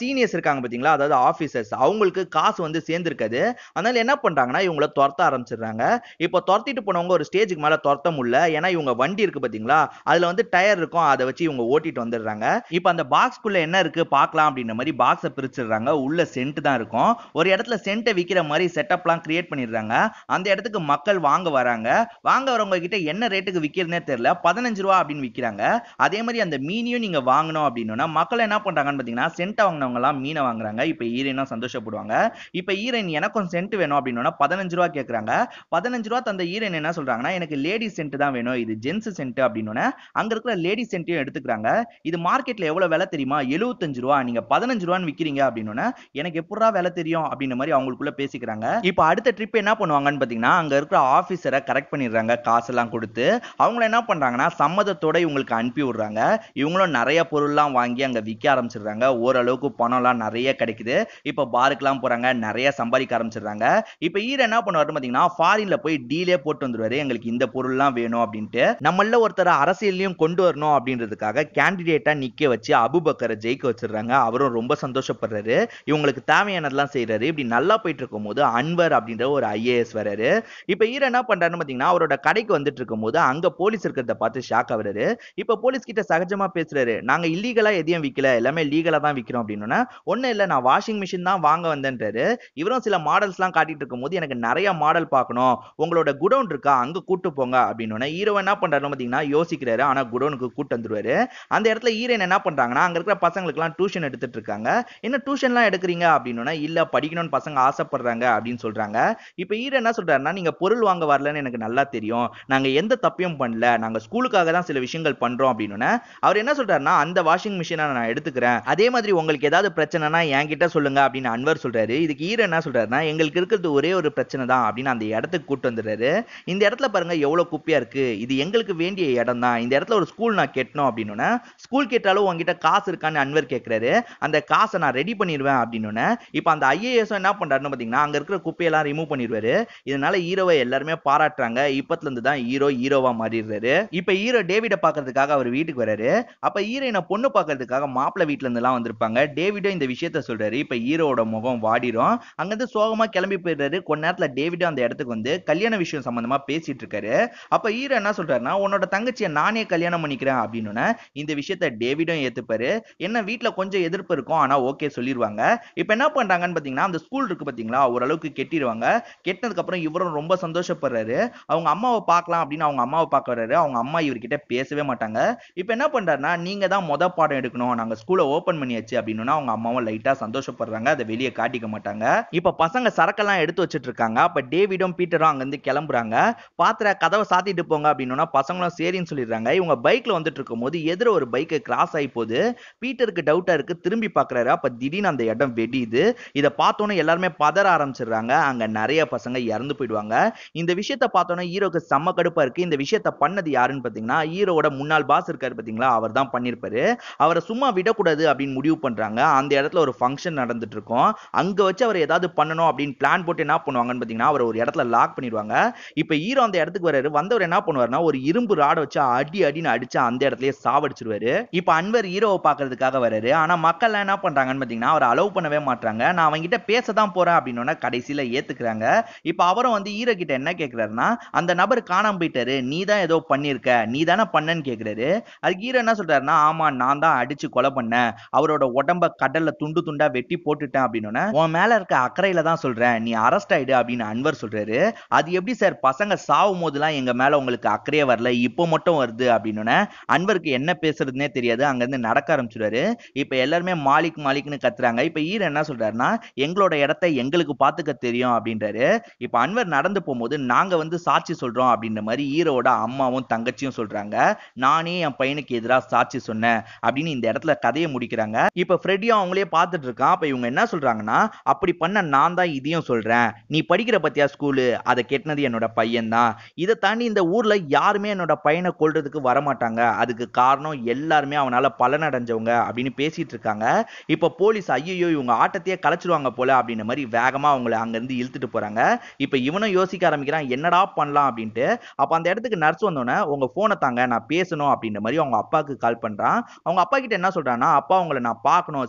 இருக்காங்க பாத்தீங்களா அதாவது ஆபீசர்ஸ் அவங்களுக்கு காசு வந்து சேர்ந்திருக்காது அதனால என்ன பண்றாங்கன்னா இவங்கள துரத்த ஆரம்பிச்சிடுறாங்க இப்போ துரத்திட்டு போனவங்க ஒரு ஸ்டேஜுக்கு மேல துரத்த முடியல ஏன்னா இவங்க வண்டி இருக்கு பாத்தீங்களா அதுல வந்து டயர் இருக்கும் அதை வச்சு இவங்க ஓட்டிட்டு வந்துடுறாங்க இப்போ அந்த பாக்ஸ்க்குள்ள என்ன இருக்கு பார்க்கலாம் அப்படின்ற மாதிரி பாக்ஸை பிரிச்சிடுறாங்க உள்ள சென்ட் தான் இருக்கும் ஒரு இடத்துல சென்ட்டை விற்கிற மாதிரி செட்டப்லாம் கிரியேட் பண்ணிடுறாங்க அந்த இடத்துக்கு மக்கள் வாங்க வராங்க வாங்க வரவங்க கிட்ட என்ன ரேட்டுக்கு விற்கிறதுனே தெரியல பதினஞ்சு ரூபா அப்படின்னு விற்கிறாங்க அதே மாதிரி அந்த மீனையும் நீங்க வாங்கணும் அப்படின்னா மக்கள் என்ன பண்றாங்கன்னு பாத்தீங்கன்னா சென்ட் வாங்கினவங்க எல்லாம் மீனை வாங்குறாங்க இப்ப ஈரனும் சந்தோஷப்படுவாங்க இப்ப ஈரன் எனக்கும் சென்ட் வேணும் அப்படின்னா பதினஞ்சு ரூபா கேக்குறாங்க பதினஞ்சு ரூபா தந்த ஈரன் என்ன சொல்றாங்கன்னா எனக்கு லேடி சென்ட் தான் வேணும் இது ஜென்ஸ் சென்ட் அப்படின்னு அங்க இருக்கிற லேடி சென்ட்டையும் எடுத்துக்கிறாங்க இது மார்க்கெட்ல எவ்வளவு விலை தெரியுமா எழுபத்தஞ்சு ரூபா நீங்க பதினஞ்சு ரூபான்னு விக்கிறீங்க அப்படின்னு எனக்கு எப்படா விலை தெரியும் அப்படின்ற மாதிரி அவங்களுக்குள்ள பேசிக்கிறாங்க இப்ப அடுத்த ட்ரிப் என்ன பண்ணுவாங்கன்னு பாத்தீங்கன்னா அங்க இருக்கிற ஆபீசரை கரெக்ட் பண்ணிடுறாங்க காசெல்லாம் கொடுத்து அவங்கள என்ன பண்றாங்கன்னா சம்மதத்தோட இவங்களுக்கு அனுப்பி விடுறாங்க இவங்களும் நிறைய பொருள்லாம் வாங்கி அங்க விற்க ஆரம்பிச்சிடுறாங்க ஓரளவுக்கு பணம்லாம் நிறைய கிடைக்குது இப்ப பாருக்குலாம் போறாங்க நிறைய சம்பாதிக்க ஆரம்பிச்சிடுறாங்க இப்ப ஈர என்ன பண்ணுவாரு பாத்தீங்கன்னா ஃபாரின்ல போய் டீலே போட்டு வந்துருவாரு எங்களுக்கு இந்த பொருள்லாம் வேணும் அப்படின்ட்டு நம்மள ஒருத்தர் அரசியல்லையும் கொண்டு வரணும் அப்படின்றதுக்காக கேண்டிடேட்டா நிக்க வச்சு அபுபக்கரை ஜெயிக்க வச்சிடுறாங்க அவரும் ரொம்ப சந்தோஷப்படுறாரு இவங்களுக்கு தேவையானதெல்லாம் செய்யறாரு இப்படி நல்லா போயிட்டு இருக்கும் போது அன்வர் அப்படின்ற ஒரு ஐஏஎஸ் வராரு இப்ப ஈர என்ன பண்றாருன்னு பாத்தீங்கன்னா அவரோட கடைக்கு வந்துட்டு இருக்கும் போது அங்க போலீஸ் இருக்கிறத பார்த்து ஷாக் ஆகுறாரு இப்ப போலீஸ் கிட்ட சகஜமா பேசுறாரு நாங்க இல்லீகலா எதையும் விக்கல எல்லாமே லீகலா தான் விக்கிறோம் அப்படின்னு ஒண்ணு இல்ல நான் வாஷிங் மிஷின் தான் வாங்க வந்தேன்றாரு இவரும் சில மாடல்ஸ் எல்லாம் காட்டிட்டு இருக்கும் போது எனக்கு நிறைய மாடல் பார்க்கணும் உங்களோட குடோன் இருக்கா அங்க கூட்டு போங்க அப்படின்னு ஹீரோ என்ன பண்றாரு பாத்தீங்கன்னா யோசிக்கிறாரு ஆனா குடோனுக்கு கூட்டு வந்துருவாரு அந்த இடத்துல ஹீரோயின் என்ன பண்றாங்கன்னா அங்க இருக்கிற பசங்களுக்கு எல்லாம் டியூஷன் எடுத்துட்டு இருக்காங்க என்ன டியூஷன்லாம் எடுக்கிறீங்க அப்படின்னு இல்ல படிக்கணும்னு பசங்க ஆசைப்படுறாங்க அப்படின்னு சொல்றாங்க இப்ப ஹீரோ என்ன சொல்றாருன்னா நீங்க பொருள் வாங்க வரலன்னு எனக்கு நல்லா தெரியும் நாங்க எந்த தப்பையும் பண்ணல நாங்க ஸ்கூலுக்காக தான் சில விஷயங்கள் பண்றோம் அப்படின்னு அவர் என்ன சொல்றாருன்னா அந்த வாஷிங் மிஷினை நான் எடுத்துக்கிறேன் அதே மாதிரி உங்களுக்கு ஏதாவது பிரச்சனைனா என்கிட்ட சொல்லுங்க அப்படின்னு அன்வர் சொல்றாரு இதுக்கு ஹீரோ என்ன சொல்றாருன்னா எங்களுக்கு இருக்கிறது ஒரே ஒரு பிரச்சனை தான் அப்படின்னு அந்த இடத்துக்கு கூட்டு வந்துடுறாரு இந்த இடத்துல பாருங்க எவ்வளவு குப்பையா இருக்கு இது எங்களுக்கு வேண்டிய இடம் தான் இந்த இடத்துல ஒரு ஸ்கூல் நான் கட்டணும் அப்படின்னு ஸ்கூல் கேட்டாலும் உங்ககிட்ட காசு இருக்கான்னு அன்வர் கேட்கிறாரு அந்த காசை நான் ரெடி பண்ணிடுவேன் அப்படின்னு இப்போ அந்த ஐஏஎஸ் என்ன பண்றாருன்னு பாத்தீங்கன்னா அங்க இருக்கிற குப்பையெல்லாம் ரிமூவ் பண்ணிடுவாரு இதனால ஹீரோவை எல்லாருமே பாராட்டுறாங்க இப்பத்துல இருந்து தான் ஹீரோ ஹீரோவா மாறிடுறாரு இப்ப ஹீரோ டேவிட பாக்குறதுக்காக அவர் வீட்டுக்கு வராரு அப்ப ஹீரோயினை பொண்ணு பாக்குறதுக்காக மாப்பிள்ளை வீட்டுல இருந்து எல்லாம் வந்திருப்பாங்க டேவிடும் இந்த விஷயத்த சொல்றாரு இப்ப ஹீரோவோட முகம் வாடிரும் அங்கிருந்து சோகமா கிளம்பி போயிடுறாரு கொஞ்ச நேரத்துல டேவிடும் அந்த இடத்துக்கு வந்து கல்யாண விஷயம் சம்பந்தமா பேசிட்டு இருக்காரு அப்ப ஹீரோ என்ன சொல்றாருன்னா உன்னோட தங்கச்சியை நானே கல்யாணம் பண்ணிக்கிறேன் அப்படின்னு இந்த விஷயத்த டேவிடும் ஏத்துப்பாரு என்ன வீட்ல கொஞ்சம் எதிர்ப்பு இருக்கும் ஆனா ஓகே சொல்லிடுவாங்க இப்ப என்ன பண்றாங்கன்னு பாத்தீங்கன்னா அந்த ஸ்கூல் இருக்கு பாத்தீங்களா ஓரளவுக்கு கெட்டிடுவாங்க கெட்டினதுக்கு அப்புறம் இவரும் ரொம்ப சந்தோஷப்படுறாரு அவங்க அம்மாவை பார்க்கலாம் அப்படின்னு அவங்க அம்மாவை பார்க்க வர்றாரு அவங்க அம்மா இவர்கிட்ட பேசவே மாட்டாங்க இப்ப என்ன பண்றாருன்னா நீங்க தான் மொத பாடம் எடுக்கணும் நாங்க ஸ்கூலை ஓபன் பண்ணியாச்சு அப்படின்னு அவங்க அம்மாவும் லைட்டா சந்தோஷப்படுறாங்க அதை வெளியே காட்டிக்க மாட்டாங்க இப்ப பசங்க சரக்கெல்லாம் எடுத்து வச்சிட்டு இருக்காங்க அப்ப டேவிடும் பீட்டரும் அங்க இருந்து கிளம்புறாங்க பாத்திர கதவை சாத்திட்டு போங்க அப்படின்னா பசங்களும் சரின்னு சொல்லிடுறாங்க இவங்க பைக்ல வந்துட்டு இருக்கும் போது எதிர ஒரு பைக்கு கிராஸ் ஆகி போகுது பீட்டருக்கு டவுட்டா இருக்கு திரும்பி பாக்குறாரு அப்ப திடீர்னு அந்த இடம் வெடியுது இதை பார்த்தோன்னே எல்லாருமே பதற ஆரம்பிச்சிடுறாங்க அங்க நிறைய பசங்க இறந்து போயிடுவாங்க இந்த விஷயத்த பார்த்தோன்னே ஹீரோக்கு செம்ம கடுப்பா இருக்கு இந்த விஷயத்த பண்ணது யாருன்னு பாத்தீங்கன்னா ஹீரோவோட முன்னாள் பாஸ் இருக்காரு பாத்தீங்களா அவர் தான் பண்ணிருப்பாரு அவரை சும்மா விடக்கூடாது அப்படின்னு முடிவு பண்றாங்க அந்த இடத்துல ஒரு ஃபங்க்ஷன் நடந்துட்டு இருக்கும் அங்க வச்சு அவர் ஏதாவது பண்ணணும் அப்படின்னு பிளான் போட்டு என்ன பண்ணுவாங்கன்னு பாத்தீங்கன்னா அவர் ஒரு இடத்துல லாக் பண்ணிடுவாங்க இப்ப ஹீரோ அந்த இடத்துக்கு வராரு வந்தவர் என்ன பண்ணுவாருன்னா ஒரு இரும்பு ராட வச்சு அடி அடின்னு அடிச்சு அந்த இடத்துலயே சாவடிச்சிருவாரு இப்ப அன்வர் ஹீரோவை பாக்குறதுக்காக வராரு ஆனா மக்கள் என்ன பண்றாங்கன்னு பாத்தீங்கன்னா அவர் அலோவ் பண்ணவே மாட்டாங்க நான் அவங்கிட்ட பேச தான் போறேன் அப்படின்னு கடைசியில ஏத்துக்கிறாங்க இப்ப அவரும் வந்து ஹீரோ கிட்ட என்ன கேக்குறாருன்னா அந்த நபர் காணாம போயிட்டாரு நீ தான் ஏதோ பண்ணிருக்க நீ தானே பண்ணன்னு கேக்குறாரு அதுக்கு ஹீரோ என்ன சொல்றாருன்னா ஆமா நான் தான் அடிச்சு கொலை பண்ணேன் அவரோட உடம்ப கடல்ல துண்டு துண்டா வெட்டி போட்டுட்டேன் அப்படின்னு உன் மேல இருக்க அக்கறையில தான் சொல்றேன் நீ அரெஸ்ட் ஆயிடு அப்படின்னு அன்வர் சொல்றாரு அது எப்படி சார் பசங்க சாவும் போதெல்லாம் எங்க மேல உங்களுக்கு அக்கறையே வரல இப்போ மட்டும் வருது அப்படின்னு அன்வருக்கு என்ன பேசுறதுனே தெரியாது அங்க இருந்து நடக்க ஆரம்பிச்சிடுவாரு இப்ப எல்லாருமே மாலிக் மாலிக்னு கத்துறாங்க இப்ப ஈர என்ன சொல்றாருன்னா எங்களோட இடத்த எங்களுக்கு பாத்துக்க தெரியும் அப்படின்றாரு இப்ப அன்வர் நடந்து போகும்போது நாங்க வந்து சாட்சி சொல்றோம் அப்படின்ற மாதிரி ஈரோட அம்மாவும் தங்கச்சியும் சொல்றாங்க நானே என் பையனுக்கு எதிராக சாட்சி சொன்னேன் அப்படின்னு இந்த இடத்துல கதையை முடிக்கிறாங்க இப்ப ஃப்ரெடியும் அவங்களே பார்த்துட்டு இருக்கான் அப்ப இவங்க என்ன சொல்றாங்கன்னா அப்படி பண்ண நான் தான் இதையும் சொல்றேன் நீ படிக்கிற பத்தியா ஸ்கூலு அதை கெட்டினது என்னோட பையன் தான் இதை தாண்டி இந்த ஊர்ல யாருமே என்னோட பையனை கொல்றதுக்கு வரமாட்டாங்க அதுக்கு காரணம் எல்லாருமே அவனால பலனடைஞ்சவங்க அப்படின்னு பேசிட்டு இருக்காங்க இப்ப போலீஸ் ஐயோ இவங்க ஆட்டத்தையே கலைச்சிருவாங்க போல அப்படின்ற மாதிரி வேகமா அவங்கள அங்க இருந்து இழுத்துட்டு போறாங்க இப்ப இவனும் யோசிக்க ஆரம்பிக்கிறான் என்னடா பண்ணலாம் அப்படின்ட்டு அப்ப அந்த இடத்துக்கு நர்ஸ் வந்தோடனே உங்க போனை தாங்க நான் பேசணும் அப்படின்ற மாதிரி அவங்க அப்பாவுக்கு கால் பண்றான் அவங்க அப்பா கிட்ட என்ன சொல்றான்னா அப்பா உங்களை நான் பார்க்கணும் சீக்கிரமா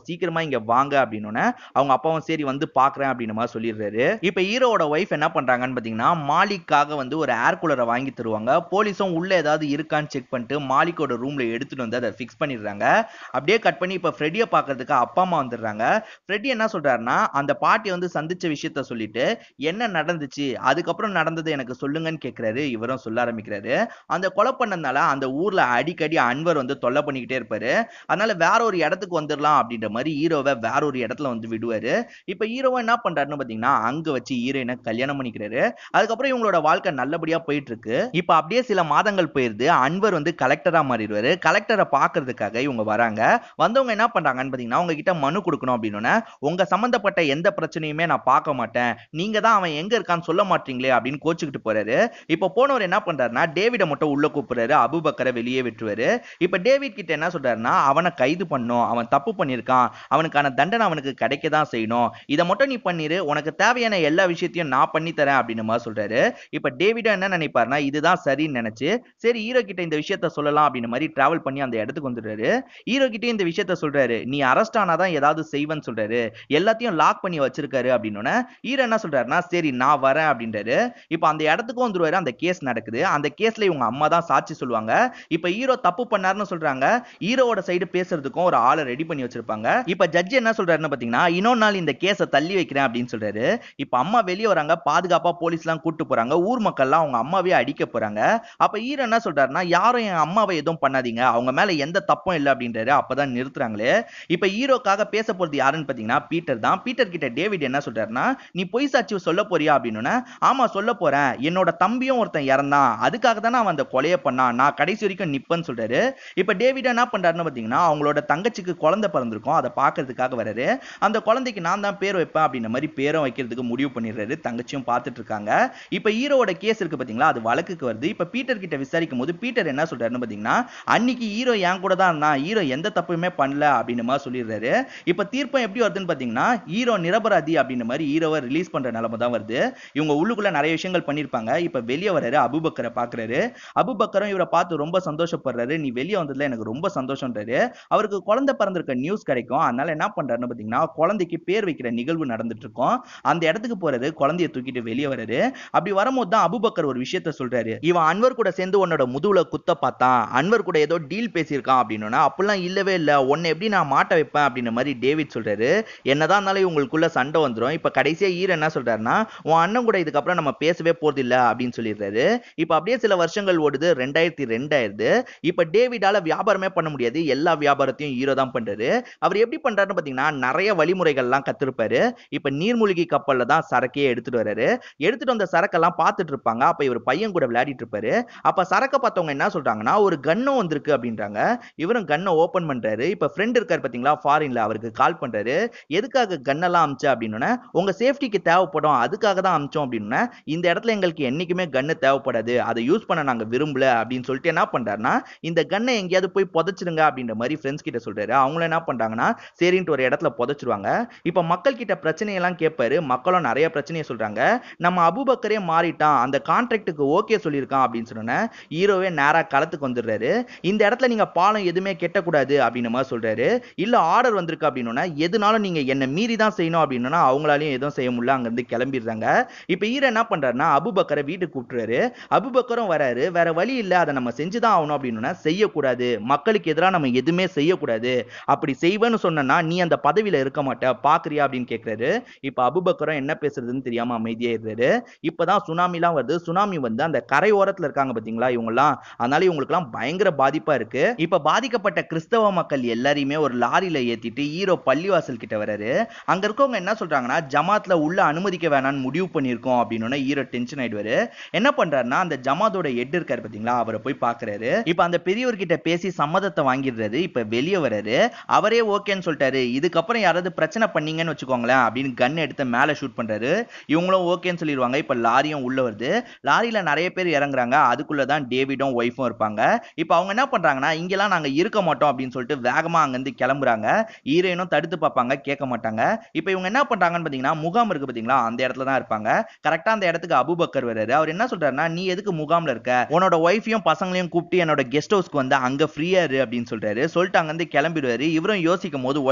இங்க வாங்க அப்படின்னு அவங்க அப்பாவும் சரி வந்து பாக்குறேன் அப்படின்னு மாதிரி சொல்லிடுறாரு இப்ப ஹீரோவோட ஒய்ஃப் என்ன பண்றாங்கன்னு பாத்தீங்கன்னா மாலிக்காக வந்து ஒரு ஏர் கூலரை வாங்கி தருவாங்க போலீஸும் உள்ள ஏதாவது இருக்கான்னு செக் பண்ணிட்டு மாலிக்கோட ரூம்ல எடுத்துட்டு வந்து அதை ஃபிக்ஸ் பண்ணிடுறாங்க அப்படியே கட் பண்ணி இப்ப ஃப்ரெடியை பாக்குறதுக்கு அப்பா அம்மா வந்துடுறாங்க ஃப்ரெடி என்ன சொல்றாருன்னா அந்த பாட்டி வந்து சந்திச்ச விஷயத்த சொல்லிட்டு என்ன நடந்துச்சு அதுக்கப்புறம் நடந்தது எனக்கு சொல்லுங்கன்னு கேக்குறாரு இவரும் சொல்ல ஆரம்பிக்கிறாரு அந்த கொலை பண்ணதுனால அந்த ஊர்ல அடிக்கடி அன்வர் வந்து தொல்லை பண்ணிக்கிட்டே இருப்பாரு அதனால வேற ஒரு இடத்துக்கு வந்துடலாம் அப்படின்ற மாதிரி ஹீரோவை வேற ஒரு இடத்துல வந்து விடுவாரு இப்ப ஹீரோவை என்ன பண்றாருன்னு பாத்தீங்கன்னா அங்க வச்சு ஹீரோயினை கல்யாணம் பண்ணிக்கிறாரு அதுக்கப்புறம் இவங்களோட வாழ்க்கை நல்லபடியா போயிட்டு இருக்கு இப்ப அப்படியே சில மாதங்கள் போயிருது அன்வர் வந்து கலெக்டரா மாறிடுவாரு கலெக்டரை பாக்குறதுக்காக இவங்க வராங்க வந்தவங்க என்ன பண்றாங்கன்னு பாத்தீங்கன்னா உங்ககிட்ட மனு கொடுக்கணும் அப்படின்னு உங்க சம்பந்தப்பட்ட எந்த பிரச்சனையுமே நான் பார்க்க மாட்டேன் நீங்க தான் அவன் எங்க இருக்கான்னு சொல்ல மாட்டீங்களே அப்படின்னு கோச்சுக்கிட்டு போறாரு இப்ப போனவர் என்ன பண்றாருன்னா டேவிட மட்டும் உள்ள கூப்பிடுறாரு அபுபக்கரை வெளியே விட்டுருவாரு இப்ப டேவிட் கிட்ட என்ன சொல்றாருன்னா அவனை கைது பண்ணும் அவன் தப்பு பண்ணிருக்கான் அவனுக்கான தண்டனை அவனுக்கு கிடைக்க தான் செய்யணும் இதை மட்டும் நீ பண்ணிரு உனக்கு தேவையான எல்லா விஷயத்தையும் நான் பண்ணி தரேன் அப்படின்னு மாதிரி சொல்றாரு இப்ப டேவிட என்ன நினைப்பாருன்னா இதுதான் சரின்னு நினைச்சு சரி ஹீரோ கிட்ட இந்த விஷயத்த சொல்லலாம் அப்படின்னு மாதிரி டிராவல் பண்ணி அந்த இடத்துக்கு வந்துடுறாரு ஹீரோ கிட்ட இந்த விஷயத்த சொல்றாரு நீ அரெஸ்ட் ஆனாதான் ஏதாவது செய்வேன்னு சொல்றாரு எல்லாத்தையும் லாக் பண்ணி வச்சிருக்காரு அப்படின்னு ஹீரோ என்ன சொல்றாருன்னா சரி நான் வரேன் அப்படின்றாரு இப்ப அந்த இடத்துக்கும் வந்துருவாரு அந்த கேஸ் நடக்குது அந்த கேஸ்ல இவங்க அம்மா தான் சாட்சி சொல்லுவாங்க இப்ப ஹீரோ தப்பு பண்ணாருன்னு சொல்றாங்க ஹீரோவோட சைடு பேசுறதுக்கும் ஒரு ஆளை ரெடி பண்ணி வச்சிருப்பாங்க இப்ப ஜட்ஜ் என்ன சொல்றாருன்னு பாத்தீங்கன்னா இன்னொரு நாள் இந்த கேஸை தள்ளி வைக்கிறேன் அப்படின்னு சொல்றாரு இப்ப அம்மா வெளியே வராங்க பாதுகாப்பா போலீஸ் எல்லாம் கூட்டு போறாங்க ஊர் மக்கள்லாம் அவங்க அம்மாவே அடிக்க போறாங்க அப்ப ஹீரோ என்ன சொல்றாருன்னா யாரும் என் அம்மாவை எதுவும் பண்ணாதீங்க அவங்க மேல எந்த தப்பும் இல்லை அப்படின்றாரு அப்பதான் நிறுத்துறாங்களே இப்ப ஹீரோக்காக பேச போறது யாருன்னு பாத்தீங்கன்னா பீட்டர் தான் பீட்டர் கிட்ட டேவிட் என்ன சொல்றாருன்னா நீ பொய் சாட்சி சொல்ல போறியா அப்படின்னு ஆமா சொல்ல போறேன் என்னோட தம்பியும் ஒருத்தன் இறந்தான் அதுக்காக தானே அவன் அந்த கொலையை பண்ணான் நான் கடைசி வரைக்கும் நிப்பேன்னு சொல்றாரு இப்ப டேவிட் என்ன பண்றாருன்னு பாத்தீங்கன்னா அவங்களோட தங்கச்சிக்கு குழந்தை பிறந்திருக்கும் அதை பாக்குறதுக்காக வராரு அந்த குழந்தைக்கு நான் தான் பேர் வைப்பேன் அப்படின்ற மாதிரி பேரும் வைக்கிறதுக்கு முடிவு பண்ணிடுறாரு தங்கச்சியும் பார்த்துட்டு இருக்காங்க இப்ப ஹீரோவோட கேஸ் இருக்கு பாத்தீங்களா அது வழக்குக்கு வருது இப்ப பீட்டர் கிட்ட விசாரிக்கும் போது பீட்டர் என்ன சொல்றாருன்னு பாத்தீங்கன்னா அன்னைக்கு ஹீரோ என் கூட தான் இருந்தான் ஹீரோ எந்த தப்புமே பண்ணல அப்படின்னு மாதிரி சொல்லிடுறாரு இப்ப தீர்ப்பம் எப்படி வருதுன்னு பாத்தீங்கன்னா ஹீரோ நிரபராதி அப்படின்ற மாதிரி ஹீரோவை ரிலீஸ் பண்ற நிலைமை தான் வருது இவங்க உள்ளுக்குள்ள நிறைய விஷயங்கள் பண்ணிருப்பாங்க இப்ப வெளியே வராரு அபுபக்கரை பாக்குறாரு அபுபக்கரும் இவரை பார்த்து ரொம்ப சந்தோஷப்படுறாரு நீ வெளியே வந்ததுல எனக்கு ரொம்ப சந்தோஷம்ன்றாரு அவருக்கு குழந்தை பிறந்திருக்க நியூஸ் கிடைக்கும் அதனால என்ன பண்றாருன்னு பாத்தீங்கன்னா குழந்தைக்கு பேர் வைக்கிற நிகழ்வு நடந்துட்டு இருக்கும் அந்த இடத்துக்கு போறாரு குழந்தைய தூக்கிட்டு வெளியே வராரு அப்படி வரும்போது தான் அபுபக்கர் ஒரு விஷயத்த சொல்றாரு இவன் அன்வர் கூட சேர்ந்து உன்னோட முதுகுல குத்த பார்த்தான் அன்வர் கூட ஏதோ டீல் பேசியிருக்கான் அப்படின்னு அப்படிலாம் இல்லவே இல்ல உன்னை எப்படி நான் மாட்ட வைப்பேன் அப்படின்ற மாதிரி டேவிட் சொல்றாரு என்னதான் இருந்தாலும் உங்களுக்குள்ள சண்டை வந்துரும் இப்ப கடைசியா ஈர என்ன சொல்றாருன்னா உன் அண்ணன் கூட இதுக்கப்புறம் நம்ம பேசவே போறது இல்ல அப்படின்னு சொல்லிடுறாரு இப்ப அப்படியே சில வருஷங்கள் ஓடுது ரெண்டாயிரத்தி ரெண்டாயிரது இப்ப டேவிடால வியாபாரமே பண்ண முடியாது எல்லா வியாபாரத்தையும் ஹீரோ தான் பண்றாரு அவர் எப்படி பண்றாருன்னு பாத்தீங்கன்னா நிறைய வழிமுறைகள்லாம் கத்திருப்பாரு இப்ப நீர்மூழ்கி கப்பல்ல தான் சரக்கையே எடுத்துட்டு வர்றாரு எடுத்துட்டு வந்த சரக்கெல்லாம் பார்த்துட்டு இருப்பாங்க அப்ப இவர் பையன் கூட விளையாடிட்டு இருப்பாரு அப்ப சரக்க பார்த்தவங்க என்ன சொல்றாங்கன்னா ஒரு கன்னும் வந்திருக்கு அப்படின்றாங்க இவரும் கன்னை ஓபன் பண்றாரு இப்ப ஃப்ரெண்ட் இருக்காரு பாத்தீங்களா ஃபாரின்ல அவருக்கு கால் பண்றாரு எதுக்காக கன்னெல்லாம் அமிச்சா அப்படின்னு உங்க சேஃப்டிக்கு தேவைப்படும் அதுக்காக தான் அமிச்சோம் அப்படின்னு இந்த இடத்துல எங்களுக்கு என்னைக்குமே கன்னு தேவைப்படாது அதை யூஸ் பண்ண நாங்க விரும்பல அப்படின்னு சொல்லிட்டு என்ன பண்றாருன்னா இந்த கன்னை எங்கேயாவது போய் புதைச்சிருங்க அப்படின்ற மாதிரி ஃப்ரெண்ட்ஸ் கிட்ட சொல்றாரு அவங்களும் என்ன பண்றாங்கன்னா சரின்ட்டு ஒரு இடத்துல புதைச்சிருவாங்க இப்ப மக்கள் கிட்ட பிரச்சனையெல்லாம் கேட்பாரு மக்களும் நிறைய பிரச்சனையை சொல்றாங்க நம்ம அபுபக்கரே மாறிட்டான் அந்த கான்ட்ராக்டுக்கு ஓகே சொல்லியிருக்கான் அப்படின்னு சொன்னோன்னே ஹீரோவே நேரா களத்துக்கு வந்துடுறாரு இந்த இடத்துல நீங்க பாலம் எதுவுமே கெட்டக்கூடாது அப்படின்னு மாதிரி சொல்றாரு இல்ல ஆர்டர் வந்திருக்கு அப்படின்னா எதுனாலும் நீங்க என்ன மீறி தான் செய்யணும் அப்படின்னா அவங்களாலையும் எதுவும் செய்ய முடியல அங்கிருந்து கிளம்பிடுறாங்க இப்ப ஹீரோ என்ன பண்றாருன்னா அபுபக்கரை வீட்டுக்கு கூப்பிட்டுறாரு அபுபக்கரும் வராரு வேற வழி இல்ல அதை நம்ம செஞ்சுதான் ஆகணும் அப்படின்னா செய்யக்கூடாது மக்களுக்கு எதிராக நம்ம எதுவுமே செய்யக்கூடாது அப்படி செய்வேன்னு சொன்னா நீ அந்த பதவியில இருக்க மாட்ட பாக்குறியா அப்படின்னு கேக்குறாரு இப்ப அபுபக்கரும் என்ன பேசுறதுன்னு தெரியாம அமைதியா இருக்காரு இப்பதான் சுனாமிலாம் வருது சுனாமி வந்து அந்த கரை ஓரத்துல இருக்காங்க பாத்தீங்களா இவங்கெல்லாம் அதனால இவங்களுக்குலாம் பயங்கர பாதிப்பா இருக்கு இப்ப பாதிக்கப்பட்ட கிறிஸ்தவ மக்கள் எல்லாரையுமே ஒரு லாரியில ஏத்திட்டு ஹீரோ பள்ளிவாசல் கிட்ட வராரு அங்க இருக்கவங்க என்ன சொல்றாங்கன்னா ஜமாத்ல உள்ள அனுமதிக்க வேணாம்னு முடிவு பண்ணிருக்கோம் அப்படின்னு ஹீரோ டென்ஷன் ஆயிடுவாரு என்ன பண்றாருன்னா அந்த ஜமாத்தோட ஹெட் இருக்காரு பாத்தீங்களா அவரை போய் பாக்குறாரு இப்ப அந்த பெரியவர்கிட்ட பேசி சம்மதத்தை வாங்கிடுறாரு இப்ப வெளியே வராரு அவரே ஓகேன்னு சொல்லிட்டாரு இதுக்கப்புறம் யாராவது பிரச்சனை பண்ணீங்கன்னு வச்சுக்கோங்களேன் அப்படின்னு கன் எடுத்து மேல ஷூட் பண்றாரு இவங்களும் ஓகேன்னு சொல்லிடுவாங்க இப்ப லாரியும் உள்ள வருது லாரியில நிறைய பேர் இறங்குறாங்க அதுக்குள்ளதான் டேவிடும் ஒய்ஃபும் இருப்பாங்க இப்ப அவங்க என்ன பண்றாங்கன்னா இங்கெல்லாம் நாங்க இருக்க மாட்டோம் அப்படின்னு சொல்லிட்டு வேகமா அங்கிருந்து கிளம்புறாங்க ஹீரோயினும் தடுத்து பார்ப்பாங்க கேட்க மாட்டாங்க இப்ப இவங்க என்ன பண்றாங்கன்னு பாத்தீங்கன்னா முகாம் இருக்கு பாத்தீங்களா அந்த இடத்துல தான் இருப்பாங்க கரெக்டா அந்த இடத்துக்கு அபுபக்கர் வராரு அவர் என்ன சொல்றாருன்னா நீ எதுக்கு முகாம்ல இருக்க உன்னோட ஒய்ஃபையும் பசங்களையும் கூப்பிட்டு என்னோட கெஸ்ட் ஹவுஸ்க்கு வந்து அங்க ஃப்ரீயா இரு அப்படின்னு சொல்றாரு சொல்லிட்டு அங்கிருந்து கிளம்பிடுவாரு இவரும் யோசிக்கும் போது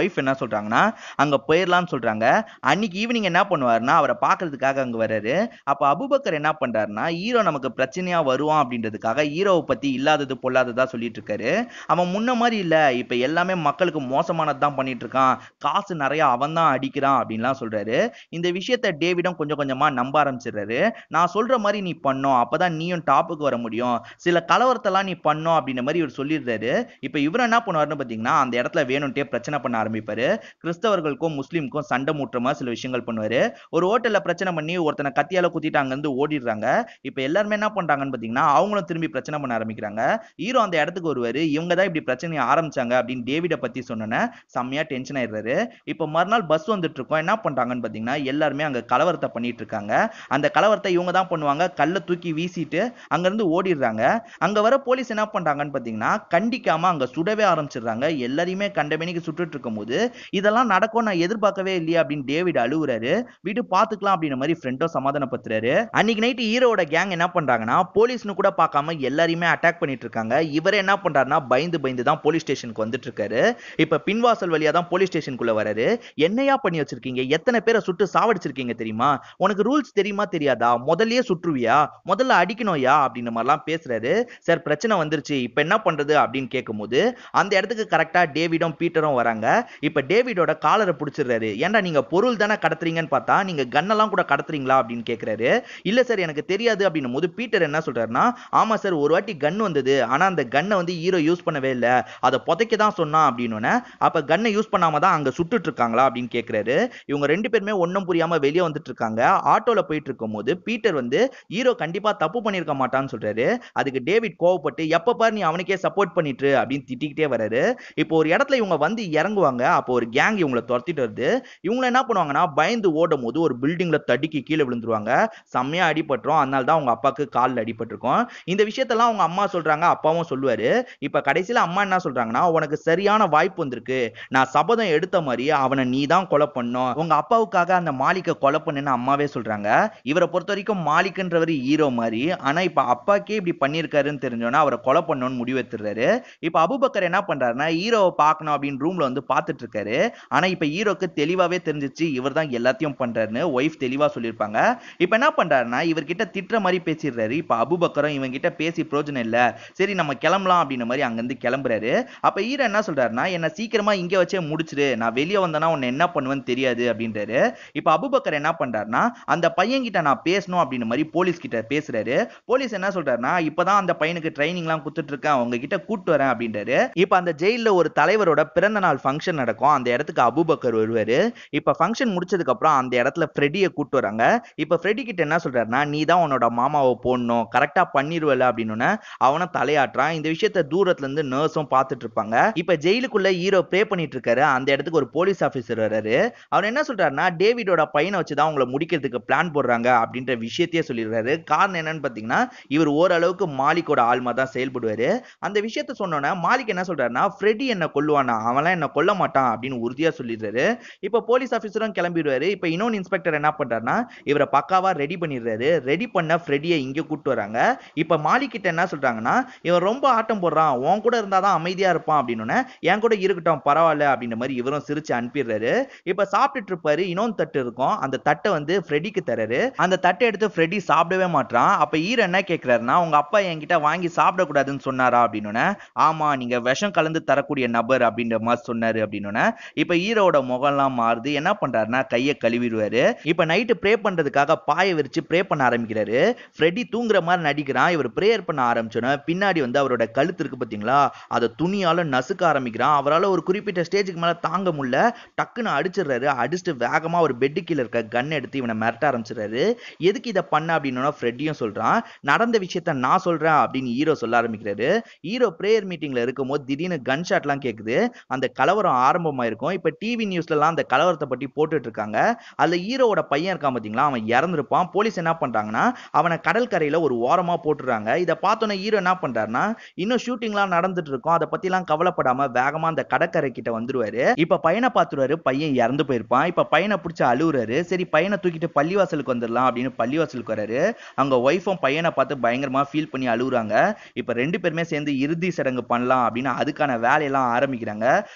ஒய்ஃப் என்ன சொல்றாங்கன்னா அங்க போயிடலாம்னு சொல்றாங்க அன்னைக்கு ஈவினிங் என்ன பண்ணுவாருன்னா அவரை பாக்குறதுக்காக அங்க வர்றாரு அப்ப அபுபக்கர் என்ன பண்றாருன்னா ஹீரோ நமக்கு பிரச்சனையா வருவான் அப்படின்றதுக்காக ஹீரோவை பத்தி இல்லாதது பொல்லாததா சொல்லிட்டு இருக்காரு அவன் முன்ன மாதிரி இல்ல இப்ப எல்லாமே மக்களுக்கு மோசமானது தான் பண்ணிட்டு இருக்கான் காசு நிறைய அவன் தான் அடிக்கிறான் அப்படின்லாம் சொல்றாரு இந்த விஷயத்த டேவிடும் கொஞ்சம் கொஞ்சமா நம்ப ஆரம்பிச்சிடுறாரு நான் சொல்ற மாதிரி நீ பண்ணோம் அப்பதான் நீயும் டாப்புக்கு வர முடியும் சில கலவரத்தெல்லாம் நீ பண்ணோம் அப்படின்ற மாதிரி இவர் சொல்லிடுறாரு இப்ப இவர் என்ன பண்ணுவாருன்னு பாத்தீங்கன்னா அந்த இடத்துல வேணும்ட்டே பிரச்சனை பண்ண ஆரம்பிப்பாரு கிறிஸ்தவர்களுக்கும் முஸ்லீமுக்கும் சண்டை மூட்டுற மாதிரி சில விஷயங்கள் பண்ணுவாரு ஒரு ஹோட்டல்ல பிரச்சனை பண்ணி ஒருத்தனை கத்தியால குத்திட்டு அங்கிருந்து ஓடிடுறாங்க இப்ப எல்லாருமே என்ன பண்றாங்கன்னு பாத்தீங்கன்னா அவங்களும் திரும்பி பிரச்சனை பண்ண ஆரம்பிக்கிறாங்க ஹீரோ அந்த இடத்துக்கு வருவாரு இவங்க தான் இப்படி பிரச்சனையை ஆரம்பிச்சாங்க அப்படின்னு டேவிட பத்தி சொன்னோன்னே செம்மையா டென்ஷன் ஆயிடுறாரு இப்ப மறுநாள் பஸ் வந்துட்டு இருக்கோம் என்ன பண்றாங்கன்னு பாத்தீங்கன்னா எல்லாருமே அங்க கலவரத்தை பண்ணிட்டு இருக்காங்க அந்த கலவரத்தை இவங்க தான் பண்ணுவாங்க கல்லை தூக்கி வீசிட்டு அங்க இருந்து ஓடிடுறாங்க அங்க வர போலீஸ் என்ன பண்றாங்கன்னு பாத்தீங்கன்னா கண்டிக்காம அங்க சுடவே ஆரம்பிச்சிடுறாங்க எல்லாரையுமே கண்டமேனிக்கு சுட்டுட்டு இருக்கும்போது இதெல்லாம் நடக்கும் நான் எதிர்பார்க்கவே இல்லையா அப்படின்னு டேவிட் அழுகுறாரு வீட்டு பாத்துக்கலாம் அப்படின்ற மாதிரி ஃப்ரெண்டோ சமாதானப்படுத்துறாரு அன்னைக்கு நைட்டு ஹீரோட கேங் என்ன பண்றாங்கன்னா போலீஸ்னு கூட பார்க்காம எல்லாரையுமே அட்டாக் பண்ணிட்டு இருக்காங்க இவரே என்ன பண்றாருன்னா பயந்து பயந்து தான் போலீஸ் ஸ்டேஷனுக்கு வந்துட்டு இருக்காரு இப்ப பின்வாசல் வழியா தான் போலீஸ் ஸ்டேஷனுக்குள்ள வராரு என்னையா பண்ணி வச்சிருக்கீங்க எத்தனை பேரை சுட்டு சாவடிச்சிருக்கீங்க தெரியுமா உனக்கு ரூல்ஸ் தெரியுமா தெரியாதா முதல்லயே சுற்றுவியா முதல்ல அடிக்கணும்யா அப்படின்ற மாதிரிலாம் பேசுறாரு சார் பிரச்சனை வந்துருச்சு இப்ப என்ன பண்றது அப்படின்னு கேட்கும்போது அந்த இடத்துக்கு கரெக்டா டேவிடும் பீட்டரும் வராங்க இப்ப டேவிடோட காலரை பிடிச்சிடுறாரு ஏன்டா நீங்க பொருள் தானே கடத்துறீங்கன்னு பார்த்தா நீங்க கன்னெல்லாம் கூட கடத்துறீங்களா அப்படின்னு கேக்குறாரு இல்ல சார் எனக்கு தெரியாது அப்படின்னும் போது பீட்டர் என்ன சொல்றாருன்னா ஆமா சார் ஒரு வாட்டி கன் வந்தது ஆனா அந்த கன்னை வந்து ஹீரோ யூஸ் பண்ணவே இல்ல அதை புதைக்க தான் சொன்னான் அப்படின்னு அப்ப கன்னை யூஸ் பண்ணாம தான் அங்க சுட்டுட்டு இருக்காங்களா அப்படின்னு கேக்குறாரு இவங்க ரெண்டு பேருமே ஒண்ணும் புரியாம வெளியே வந்துட்டு இருக்காங்க ஆட்டோல போயிட்டு இருக்கும்போது பீட்டர் வந்து ஹீரோ கண்டிப்பா தப்பு பண்ணிருக்க மாட்டான்னு சொல்றாரு அதுக்கு டேவிட் கோவப்பட்டு எப்ப பாரு நீ அவனுக்கே சப்போர்ட் பண்ணிட்டு அப்படின்னு திட்டிக்கிட்டே வராரு இப்போ ஒரு இடத்துல இவங்க வந்து இறங்குவாங்க அப்போ ஒரு கேங் இவங்களை துரத்திட்டு வருது இவங்க என்ன பண்ணுவாங்கன்னா பயந்து ஓடும் போது ஒரு பில்டிங்ல தடிக்கி கீழே விழுந்துருவாங்க செம்மையா அடிபட்டுரும் அதனால தான் அவங்க அப்பாவுக்கு காலில் அடிபட்டிருக்கும் இந்த விஷயத்தெல்லாம் அவங்க அம்மா சொல்றாங்க அப்பாவும் சொல்லுவாரு இப்ப கடைசியில அம்மா என்ன சொல்றாங்கன்னா உனக்கு சரியான வாய்ப்பு வந்திருக்கு நான் சபதம் எடுத்த மாதிரி அவனை நீ தான் கொலை பண்ணும் உங்க அப்பாவுக்காக அந்த மாலிக்கை கொலை பண்ணுன்னு அம்மாவே சொல்றாங்க இவரை பொறுத்த வரைக்கும் மாலிக்ன்றவர் ஹீரோ மாதிரி ஆனா இப்ப அப்பாக்கே இப்படி பண்ணிருக்காருன்னு தெரிஞ்சோன்னா அவரை கொலை பண்ணணும்னு முடிவெடுத்துறாரு இப்ப அபுபக்கர் என்ன பண்றாருன்னா ஹீரோவை பார்க்கணும் அப்படின்னு ரூம்ல வந்து பார்த்துட்டு இருக்காரு ஆனா இப்ப ஹீரோக்கு தெளிவாவே தெரிஞ்சிச்சு இவர் தான் எல்லாத்தையும் பண்றாருன்னு ஒய்ஃப் தெளிவா சொல்லியிருப்பாங்க இப்ப என்ன பண்றாருன்னா இவர்கிட்ட திட்டுற மாதிரி பேசிடுறாரு இப்ப அபுபக்கரும் இவங்க கிட்ட பேசி பிரயோஜனம் இல்ல சரி நம்ம கிளம்பலாம் அப்படின்ற மாதிரி அங்கிருந்து கிளம்புறாரு அப்ப ஹீரோ என்ன சொல்றாருன்னா என்ன சீக்கிரமா இங்க வச்சே முடிச்சிரு நான் வெளியே வந்தேன்னா உன்னை என்ன பண்ணுவேன்னு தெரியாது அப்படின்றாரு இப்ப அபுபக்கர் என்ன பண்றாருன்னா அந்த பையன் கிட்ட நான் பேசணும் அப்படின்ற மாதிரி போலீஸ் கிட்ட பேசுறாரு போலீஸ் என்ன சொல்றாருன்னா இப்பதான் அந்த பையனுக்கு ட்ரைனிங் எல்லாம் கொடுத்துட்டு இருக்கேன் அவங்க கிட்ட கூட்டு வரேன் அப்படின்றாரு இப்ப அந்த ஜெயில ஒரு தலைவரோட பிறந்த நாள் ஃபங்க்ஷன் நடக்கும் அந்த இடத்துக்கு அபுபக்கர் வருவாரு இப்ப ஃபங்க்ஷன் முடிச்சதுக்கு அப்புறம் அந்த இடத்துல ஃப்ரெடியை கூட்டு வராங்க இப்ப ஃப்ரெடி கிட்ட என்ன சொல்றாருன்னா நீ தான் உன்னோட மாமாவை போடணும் கரெக்டா பண்ணிருவல அப்படின்னு அவனை தலையாட்டுறான் இந்த விஷயத்த தூரத்துல இருந்து நர்ஸும் பார்த்துட்டு இருப்பாங்க இப்ப ஜெயிலுக்குள்ள ஹீரோ ப்ரே பண்ணிட்டு இருக்காரு அந்த இடத்துக்கு ஒரு போலீஸ் ஆபீசர் வராரு அவர் என்ன சொல்றாருன்னா டேவிடோட பையனை வச்சுதான் உங்களை முடிக்கிறதுக்கு பிளான் போடுறாங்க அப்படின்ற விஷயத்தையே சொல்லிடுறாரு காரணம் என்னன்னு பாத்தீங்கன்னா இவர் ஓரளவுக்கு மாலிக்கோட ஆள்மா தான் செயல்படுவாரு அந்த விஷயத்த சொன்னோன்னே மாலிக் என்ன சொல்றாருன்னா ஃப்ரெடி என்ன கொல்லுவானா அவன்லாம் என்ன கொல்ல மாட்டான் அப்படின்னு உறுதியா சொல்லிடுறாரு இப்ப போலீஸ் ஆபீசரும் கிளம்பிடுவாரு இப்ப இன்னொன்னு இன்ஸ்பெக்டர் என்ன பண்றாருன்னா இவரை பக்காவா ரெடி பண்ணிடுறாரு ரெடி பண்ண ஃப்ரெடியை இங்க கூட்டு வராங்க இப்ப மாலிக் கிட்ட என்ன சொல்றாங்கன்னா இவன் ரொம்ப ஆட்டம் போடுறான் உன் கூட இருந்தாதான் அமைதியா இருப்பான் அப்படின்னு என் கூட இருக்கட்டும் பரவாயில்ல அப்படின்ற மாதிரி இவரும் சிரிச்சு அனுப்பிடுறாரு இப்ப சாப்பிட்டுட்டு இருப்பாரு இன்னொன்று தட்டு இருக்கும் அந்த தட்டை வந்து ஃப்ரெடிக்கு தராரு அந்த தட்டை எடுத்து ஃப்ரெடி சாப்பிடவே மாட்டான் அப்ப ஈர என்ன கேக்குறாருன்னா உங்க அப்பா என்கிட்ட வாங்கி சாப்பிடக்கூடாதுன்னு சொன்னாரா அப்படின்னு ஆமா நீங்க விஷம் கலந்து தரக்கூடிய நபர் அப்படின்ற மாதிரி சொன்னாரு அப்படின்னு இப்ப ஈரோட முகம்லாம் மாறுது என்ன பண்றாருன்னா கையை கழுவிடுவாரு இப்ப நைட்டு ப்ரே பண்றதுக்காக பாய விரிச்சு ப்ரே பண்ண ஆரம்பிக்கிறாரு ஃப்ரெடி தூங்குற மாதிரி நடிக்கிறான் இவர் ப்ரேயர் பண்ண ஆரம்பிச்சோன்னா பின்னாடி வந்து அவரோட கழுத்து இருக்கு பாத்தீங்களா அதை துணியால நசுக்க ஆரம்பிக்கிறான் அவரால் ஒரு குறிப்பிட்ட ஸ்டேஜுக்கு மேல தாங்க முடியல டக்குன்னு அடிச்சிடுறாரு அடிச்சுட்டு வேகமா ஒரு பெட்டு கீழே இருக்க கன் எடுத்து இவனை மிரட்ட ஆரம்பிச்சிடுறாரு எதுக்கு இதை பண்ண அப்படின்னா ஃப்ரெட்டியும் சொல்றான் நடந்த விஷயத்த நான் சொல்றேன் அப்படின்னு ஹீரோ சொல்ல ஆரம்பிக்கிறாரு ஹீரோ பிரேயர் மீட்டிங்ல இருக்கும்போது திடீர்னு கன் ஷாட்லாம் கேக்குது அந்த கலவரம் ஆரம்பமாயிருக்கும் இப்ப டிவி நியூஸ்லலாம் அந்த கலவரத்தை பத்தி போட்டுட்டு இருக்காங்க அதுல ஹீரோவோட பையன் இருக்கான் பாத்தீங்களா அவன் இறந்துருப்பான் போலீஸ் என்ன பண்றாங்கன்னா அவனை கடல் கரையில ஒரு ஓரமா போட்டுறாங்க இதை பார்த்தோன்னே ஹீரோ என்ன பண்றாருன்னா இன்னும் ஷூட்டிங்லாம் நடந்துட்டு இருக்கும் அதை பத்திலாம் கவலைப்படாம வேகமா அந்த கடற்கரை கிட்ட வந்துருவாரு இப்ப பையனை பார்த்துருவாரு பையன் இறந்து போயிருப்பான் இப்ப பையனை பிடிச்சி அழுவுறாரு சரி பையனை தூக்கிட்டு பள்ளிவாசலுக்கு வந்துடலாம் அப்படின்னு பள்ளிவாசலுக்கு வராரு அங்க ஒய்ஃபும் பையனை பார்த்து பயங்கரமா ஃபீல் பண்ணி அழுகுறாங்க இப்ப ரெண்டு பேருமே சேர்ந்து இறுதி சடங்கு பண்ணலாம் அப்படின்னு அதுக்கான வேலையெல்லாம் ஆரம்பிக்கிறாங்க அப்ப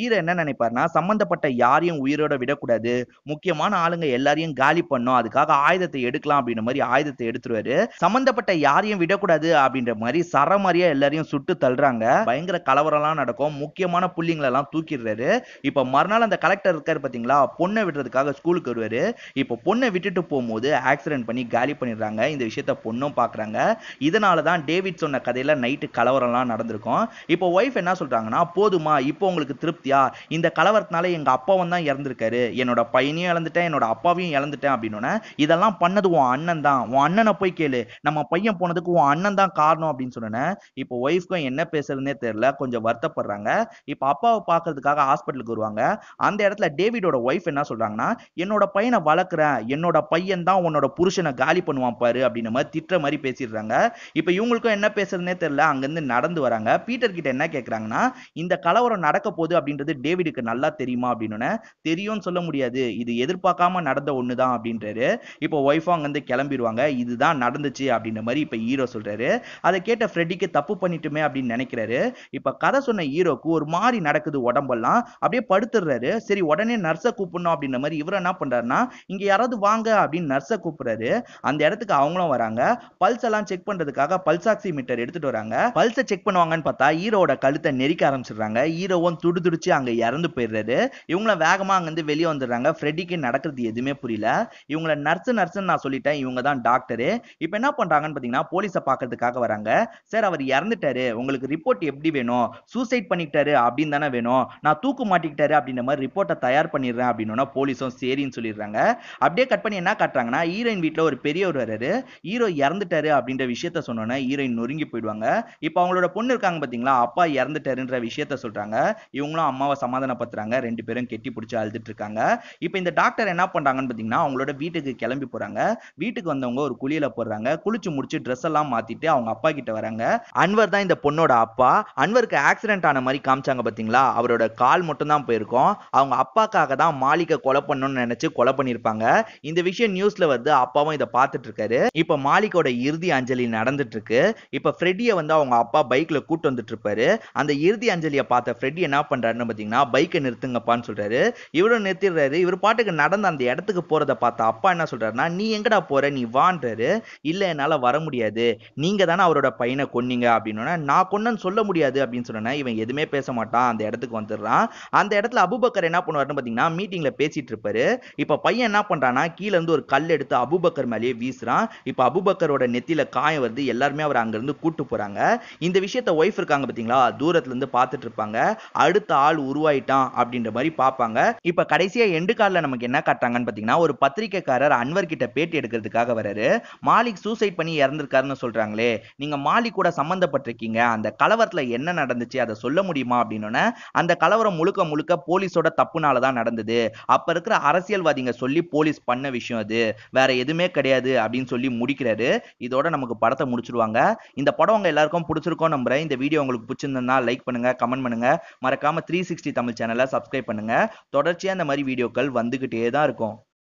ஹீரோ என்ன நினைப்பாருன்னா சம்பந்தப்பட்ட யாரையும் உயிரோட விடக்கூடாது முக்கியமான ஆளுங்க எல்லாரையும் காலி பண்ணும் அதுக்காக ஆயுதத்தை எடுக்கலாம் அப்படின்ற மாதிரி ஆயுதத்தை எடுத்துருவாரு சம்பந்தப்பட்ட யாரையும் விடக்கூடாது அப்படின்ற மாதிரி சரமாரியா எல்லாரையும் சுட்டு தள்ளுறாங்க பயங்கர கலவரம்லாம் நடக்கும் முக்கியமான புள்ளிங்களை எல்லாம் தூக்கிடுறாரு இப்ப மறுநாள் அந்த கலெக்டர் இருக்காரு பாத்தீங்களா பொண்ணை விடுறதுக்காக ஸ்கூலுக்கு வருவாரு இப்போ பொண்ணை விட்டுட்டு போகும்போது ஆக்சிடென்ட் பண்ணி காலி பண்ணிடுறாங்க இந்த விஷயத்த பொண்ணும் பாக்குறாங்க இதனால தான் டேவிட் சொன்ன கதையில நைட்டு கலவரம்லாம் நடந்திருக்கும் இப்போ ஒய்ஃப் என்ன சொல்றாங்கன்னா போதுமா இப்போ உங்களுக்கு திருப்தியா இந்த கலவரத்தினால எங்க அப்பாவும் தான் இறந்திருக்காரு என்னோட பையனையும் இழந்துட்டேன் என்னோட அப்பாவையும் இழந்துட்டேன் அப்படின்னு இதெல்லாம் பண்ணது உன் அண்ணன் தான் உன் அண்ணனை போய் கேளு நம்ம பையன் போனதுக்கு உன் அண்ணன் தான் காரணம் அப்படின்னு சொன்னேன் இப்போ ஒய்ஃப்க்கும் என்ன பேசுறதுனே தெரியல கொஞ்சம் வருத்தப்படுறாங்க இப்போ அப்பாவை பார்க்கறதுக்காக ஹாஸ்பிட்டலுக்கு வருவாங்க அந்த இடத்துல டேவிடோட ஒய்ஃப் என்ன சொல்றாங்கன்னா என்னோட பையனை வளர்க்குறேன் என்னோட பையன் தான் உன்னோட புருஷனை காலி பண்ணுவான் பாரு அப்படின்ற மாதிரி திட்டுற மாதிரி பேசிடுறாங்க இப்போ இவங்களுக்கும் என்ன பேசுறதுனே தெரியல அங்கிருந்து நடந்து வராங்க பீட்டர் கிட்ட என்ன கேட்குறாங்கன்னா இந்த கலவரம் நடக்க போகுது அப்படின்றது டேவிடுக்கு நல்லா தெரியுமா அப்படின்னு தெரியும்னு சொல்ல முடியாது இது எதிர்பார்க்காம நடந்த ஒன்று தான் அப்படின்றாரு இப்போ ஒய்ஃபும் அங்கேருந்து கிளம்பிடுவாங்க இதுதான் நடந்துச்சு அப்படின்ற மாதிரி இப்போ ஹீரோ சொல்றாரு அதை கேட்ட ஃப்ரெட்டிக்கு தப்பு பண்ணிட்டுமே அப்படின்னு நினைக்கிறாரு இப்போ கதை சொன்ன ஹீரோக்கு ஒரு மாதிரி நடக்குது உடம்பெல்லாம் அப்படியே படுத்துடுறாரு சரி உடனே நர்ஸை கூப்பிடணும் அப்படின்ற மாதிரி இவர் என்ன பண்றாருன்னா இங்க யாராவது வாங்க அப்படின்னு நர்ஸை கூப்பிடுறாரு அந்த இடத்துக்கு அவங்களும் வராங்க பல்ஸ் எல்லாம் செக் பண்றதுக்காக பல்சாக்சி மீட்டர் எடுத்துட்டு வராங்க பல்ஸை செக் பண்ணுவாங்கன்னு பார்த்தா ஹீரோட கழுத்தை நெரிக்க ஆரம்பிச்சிடுறாங்க ஹீரோவும் துடு துடிச்சு அங்க இறந்து போயிடுறாரு இவங்களும் வேகமா அங்கிருந்து வெளியே வந்துடுறாங்க ஃப்ரெட்டிக்கு நடக்கிறது எதுவுமே புரியல இவங்கள நர்ஸ் நர்ஸ்ன்னு நான் சொல்லிட்டேன் இவங்க தான் டாக்டரு இப்போ என்ன பண்றாங்கன்னு பார்த்தீங்கன்னா போலீஸை பார்க்கறதுக்காக வராங்க சார் அவர் இறந்துட்டாரு உங்களுக்கு ரிப்போர்ட் எப்படி வேணும் சூசைட் பண்ணிக்கிட்டாரு அப்படின்னு தானே வேணும் நான் தூக்கு மாட்டிக்கிட்டாரு அப்படின்ற மாதிரி ரிப்போர்ட்டை தயார் பண்ணிடுறேன் அப்படின்னா போலீஸும் சரின்னு சொல்லிடுறாங்க அப்படியே கட் பண்ணி என்ன காட்டுறாங்கன்னா ஹீரோயின் வீட்டில் ஒரு பெரியவர் வராரு ஹீரோ இறந்துட்டாரு அப்படின்ற விஷயத்த சொன்னோன்னே ஹீரோயின் நொறுங்கி போயிடுவாங்க இப்போ அவங்களோட பொண்ணு இருக்காங்க பார்த்தீங்களா அப்பா இறந்துட்டாருன்ற விஷயத்த சொல்றாங்க இவங்களும் அம்மாவை சமாதானப்படுத்துறாங்க ரெண்டு பேரும் கெட்டி பிடிச்சி அழுதுட்டு இருக்காங்க இப்போ இந்த டாக்டர் என்ன பண்றாங்கன்னு பார்த்தீங்கன்னா அவங்களோட வீட்டுக்கு கிளம்பி போறாங்க வீட்டுக்கு வந்தவங்க ஒரு குளியல போடுறாங்க குளிச்சு முடிச்சு ட்ரெஸ் எல்லாம் மாத்திட்டு அவங்க அப்பா கிட்ட வராங்க அன்வர் தான் இந்த பொண்ணோட அப்பா அன்வருக்கு ஆக்சிடென்ட் ஆன மாதிரி காமிச்சாங்க பாத்தீங்களா அவரோட கால் மட்டும் தான் போயிருக்கும் அவங்க அப்பாக்காக தான் மாலிகை கொலை பண்ணணும்னு நினைச்சு கொலை பண்ணிருப்பாங்க இந்த விஷயம் நியூஸ்ல வருது அப்பாவும் இதை பார்த்துட்டு இருக்காரு இப்ப மாலிகோட இறுதி அஞ்சலி நடந்துட்டு இருக்கு இப்ப ஃப்ரெட்டிய வந்து அவங்க அப்பா பைக்ல கூட்டு வந்துட்டு இருப்பாரு அந்த இறுதி அஞ்சலியை பார்த்த ஃப்ரெட்டி என்ன பண்றாருன்னு பாத்தீங்கன்னா பைக்கை நிறுத்துங்கப்பான்னு சொல்றாரு இவரும் நிறுத்திடுறாரு இவர் பாட்டுக்கு நடந்து அந்த இடத்துக்கு போறத பார்த்த அப்பா என்ன சொல்றாருன்னா நீ எங்கடா போற நீ வான்றாரு இல்ல என்னால வர முடியாது நீங்க தானே அவரோட பையனை கொன்னீங்க அப்படின்னு நான் கொன்னன்னு சொல்ல முடியாது அப்படின்னு சொன்னேன் இவன் எதுவுமே பேச மாட்டான் அந்த இடத்துக்கு வந்துடுறான் அந்த இடத்துல அபுபக்கர் என்ன பண்ணுவாருன்னு பாத்தீங்கன்னா மீட்டிங்ல பேசிட்டு இருப்பாரு இப்ப பையன் என்ன பண்றான்னா கீழ இருந்து ஒரு கல் எடுத்து அபுபக்கர் மேலேயே வீசுறான் இப்ப அபுபக்கரோட நெத்தியில காயம் வருது எல்லாருமே அவர் அங்க இருந்து கூட்டு போறாங்க இந்த விஷயத்த ஒய்ஃப் இருக்காங்க பாத்தீங்களா தூரத்துல இருந்து பார்த்துட்டு இருப்பாங்க அடுத்த ஆள் உருவாயிட்டான் அப்படின்ற மாதிரி பார்ப்பாங்க இப்ப கடைசியா எண்டு காலில் நமக்கு என்ன காட்டுறாங்கன்னு பாத்தீங்கன்னா ஒரு பத்திரிக்கைக்காரர் அன்வர் கிட்ட பேட்டி எடுக்கிறதுக்காக வராரு மாலிக் சூசைட் பண்ணி இறந்திருக்காருன்னு சொல்றாங்களே நீங்க மாலிக் கூட சம்பந்தப்பட்டிருக்கீங்க அந்த கலவரத்துல என்ன நடந்துச்சு அதை சொல்ல முடியுமா அப்படின்னு அந்த கலவரம் முழுக்க முழுக்க போலீஸோட தப்புனால தான் நடந்தது அப்ப இருக்கிற அரசியல்வாதிங்க சொல்லி போலீஸ் பண்ண விஷயம் அது வேற எதுவுமே கிடையாது அப்படின்னு சொல்லி முடிக்கிறாரு இதோட நமக்கு படத்தை முடிச்சிருவாங்க இந்த படம் உங்க எல்லாருக்கும் பிடிச்சிருக்கோம் நம்புறேன் இந்த வீடியோ உங்களுக்கு பிடிச்சிருந்தா லைக் பண்ணுங்க கமெண்ட் பண்ணுங்க மறக்காம த்ரீ சிக்ஸ்டி தமிழ் சேனலை சப்ஸ்கிரைப் பண்ணுங்க தொடர்ச்சியா இந்த மாதிரி வீடியோக்கள் வந்துகிட்டே தான் இருக்கும்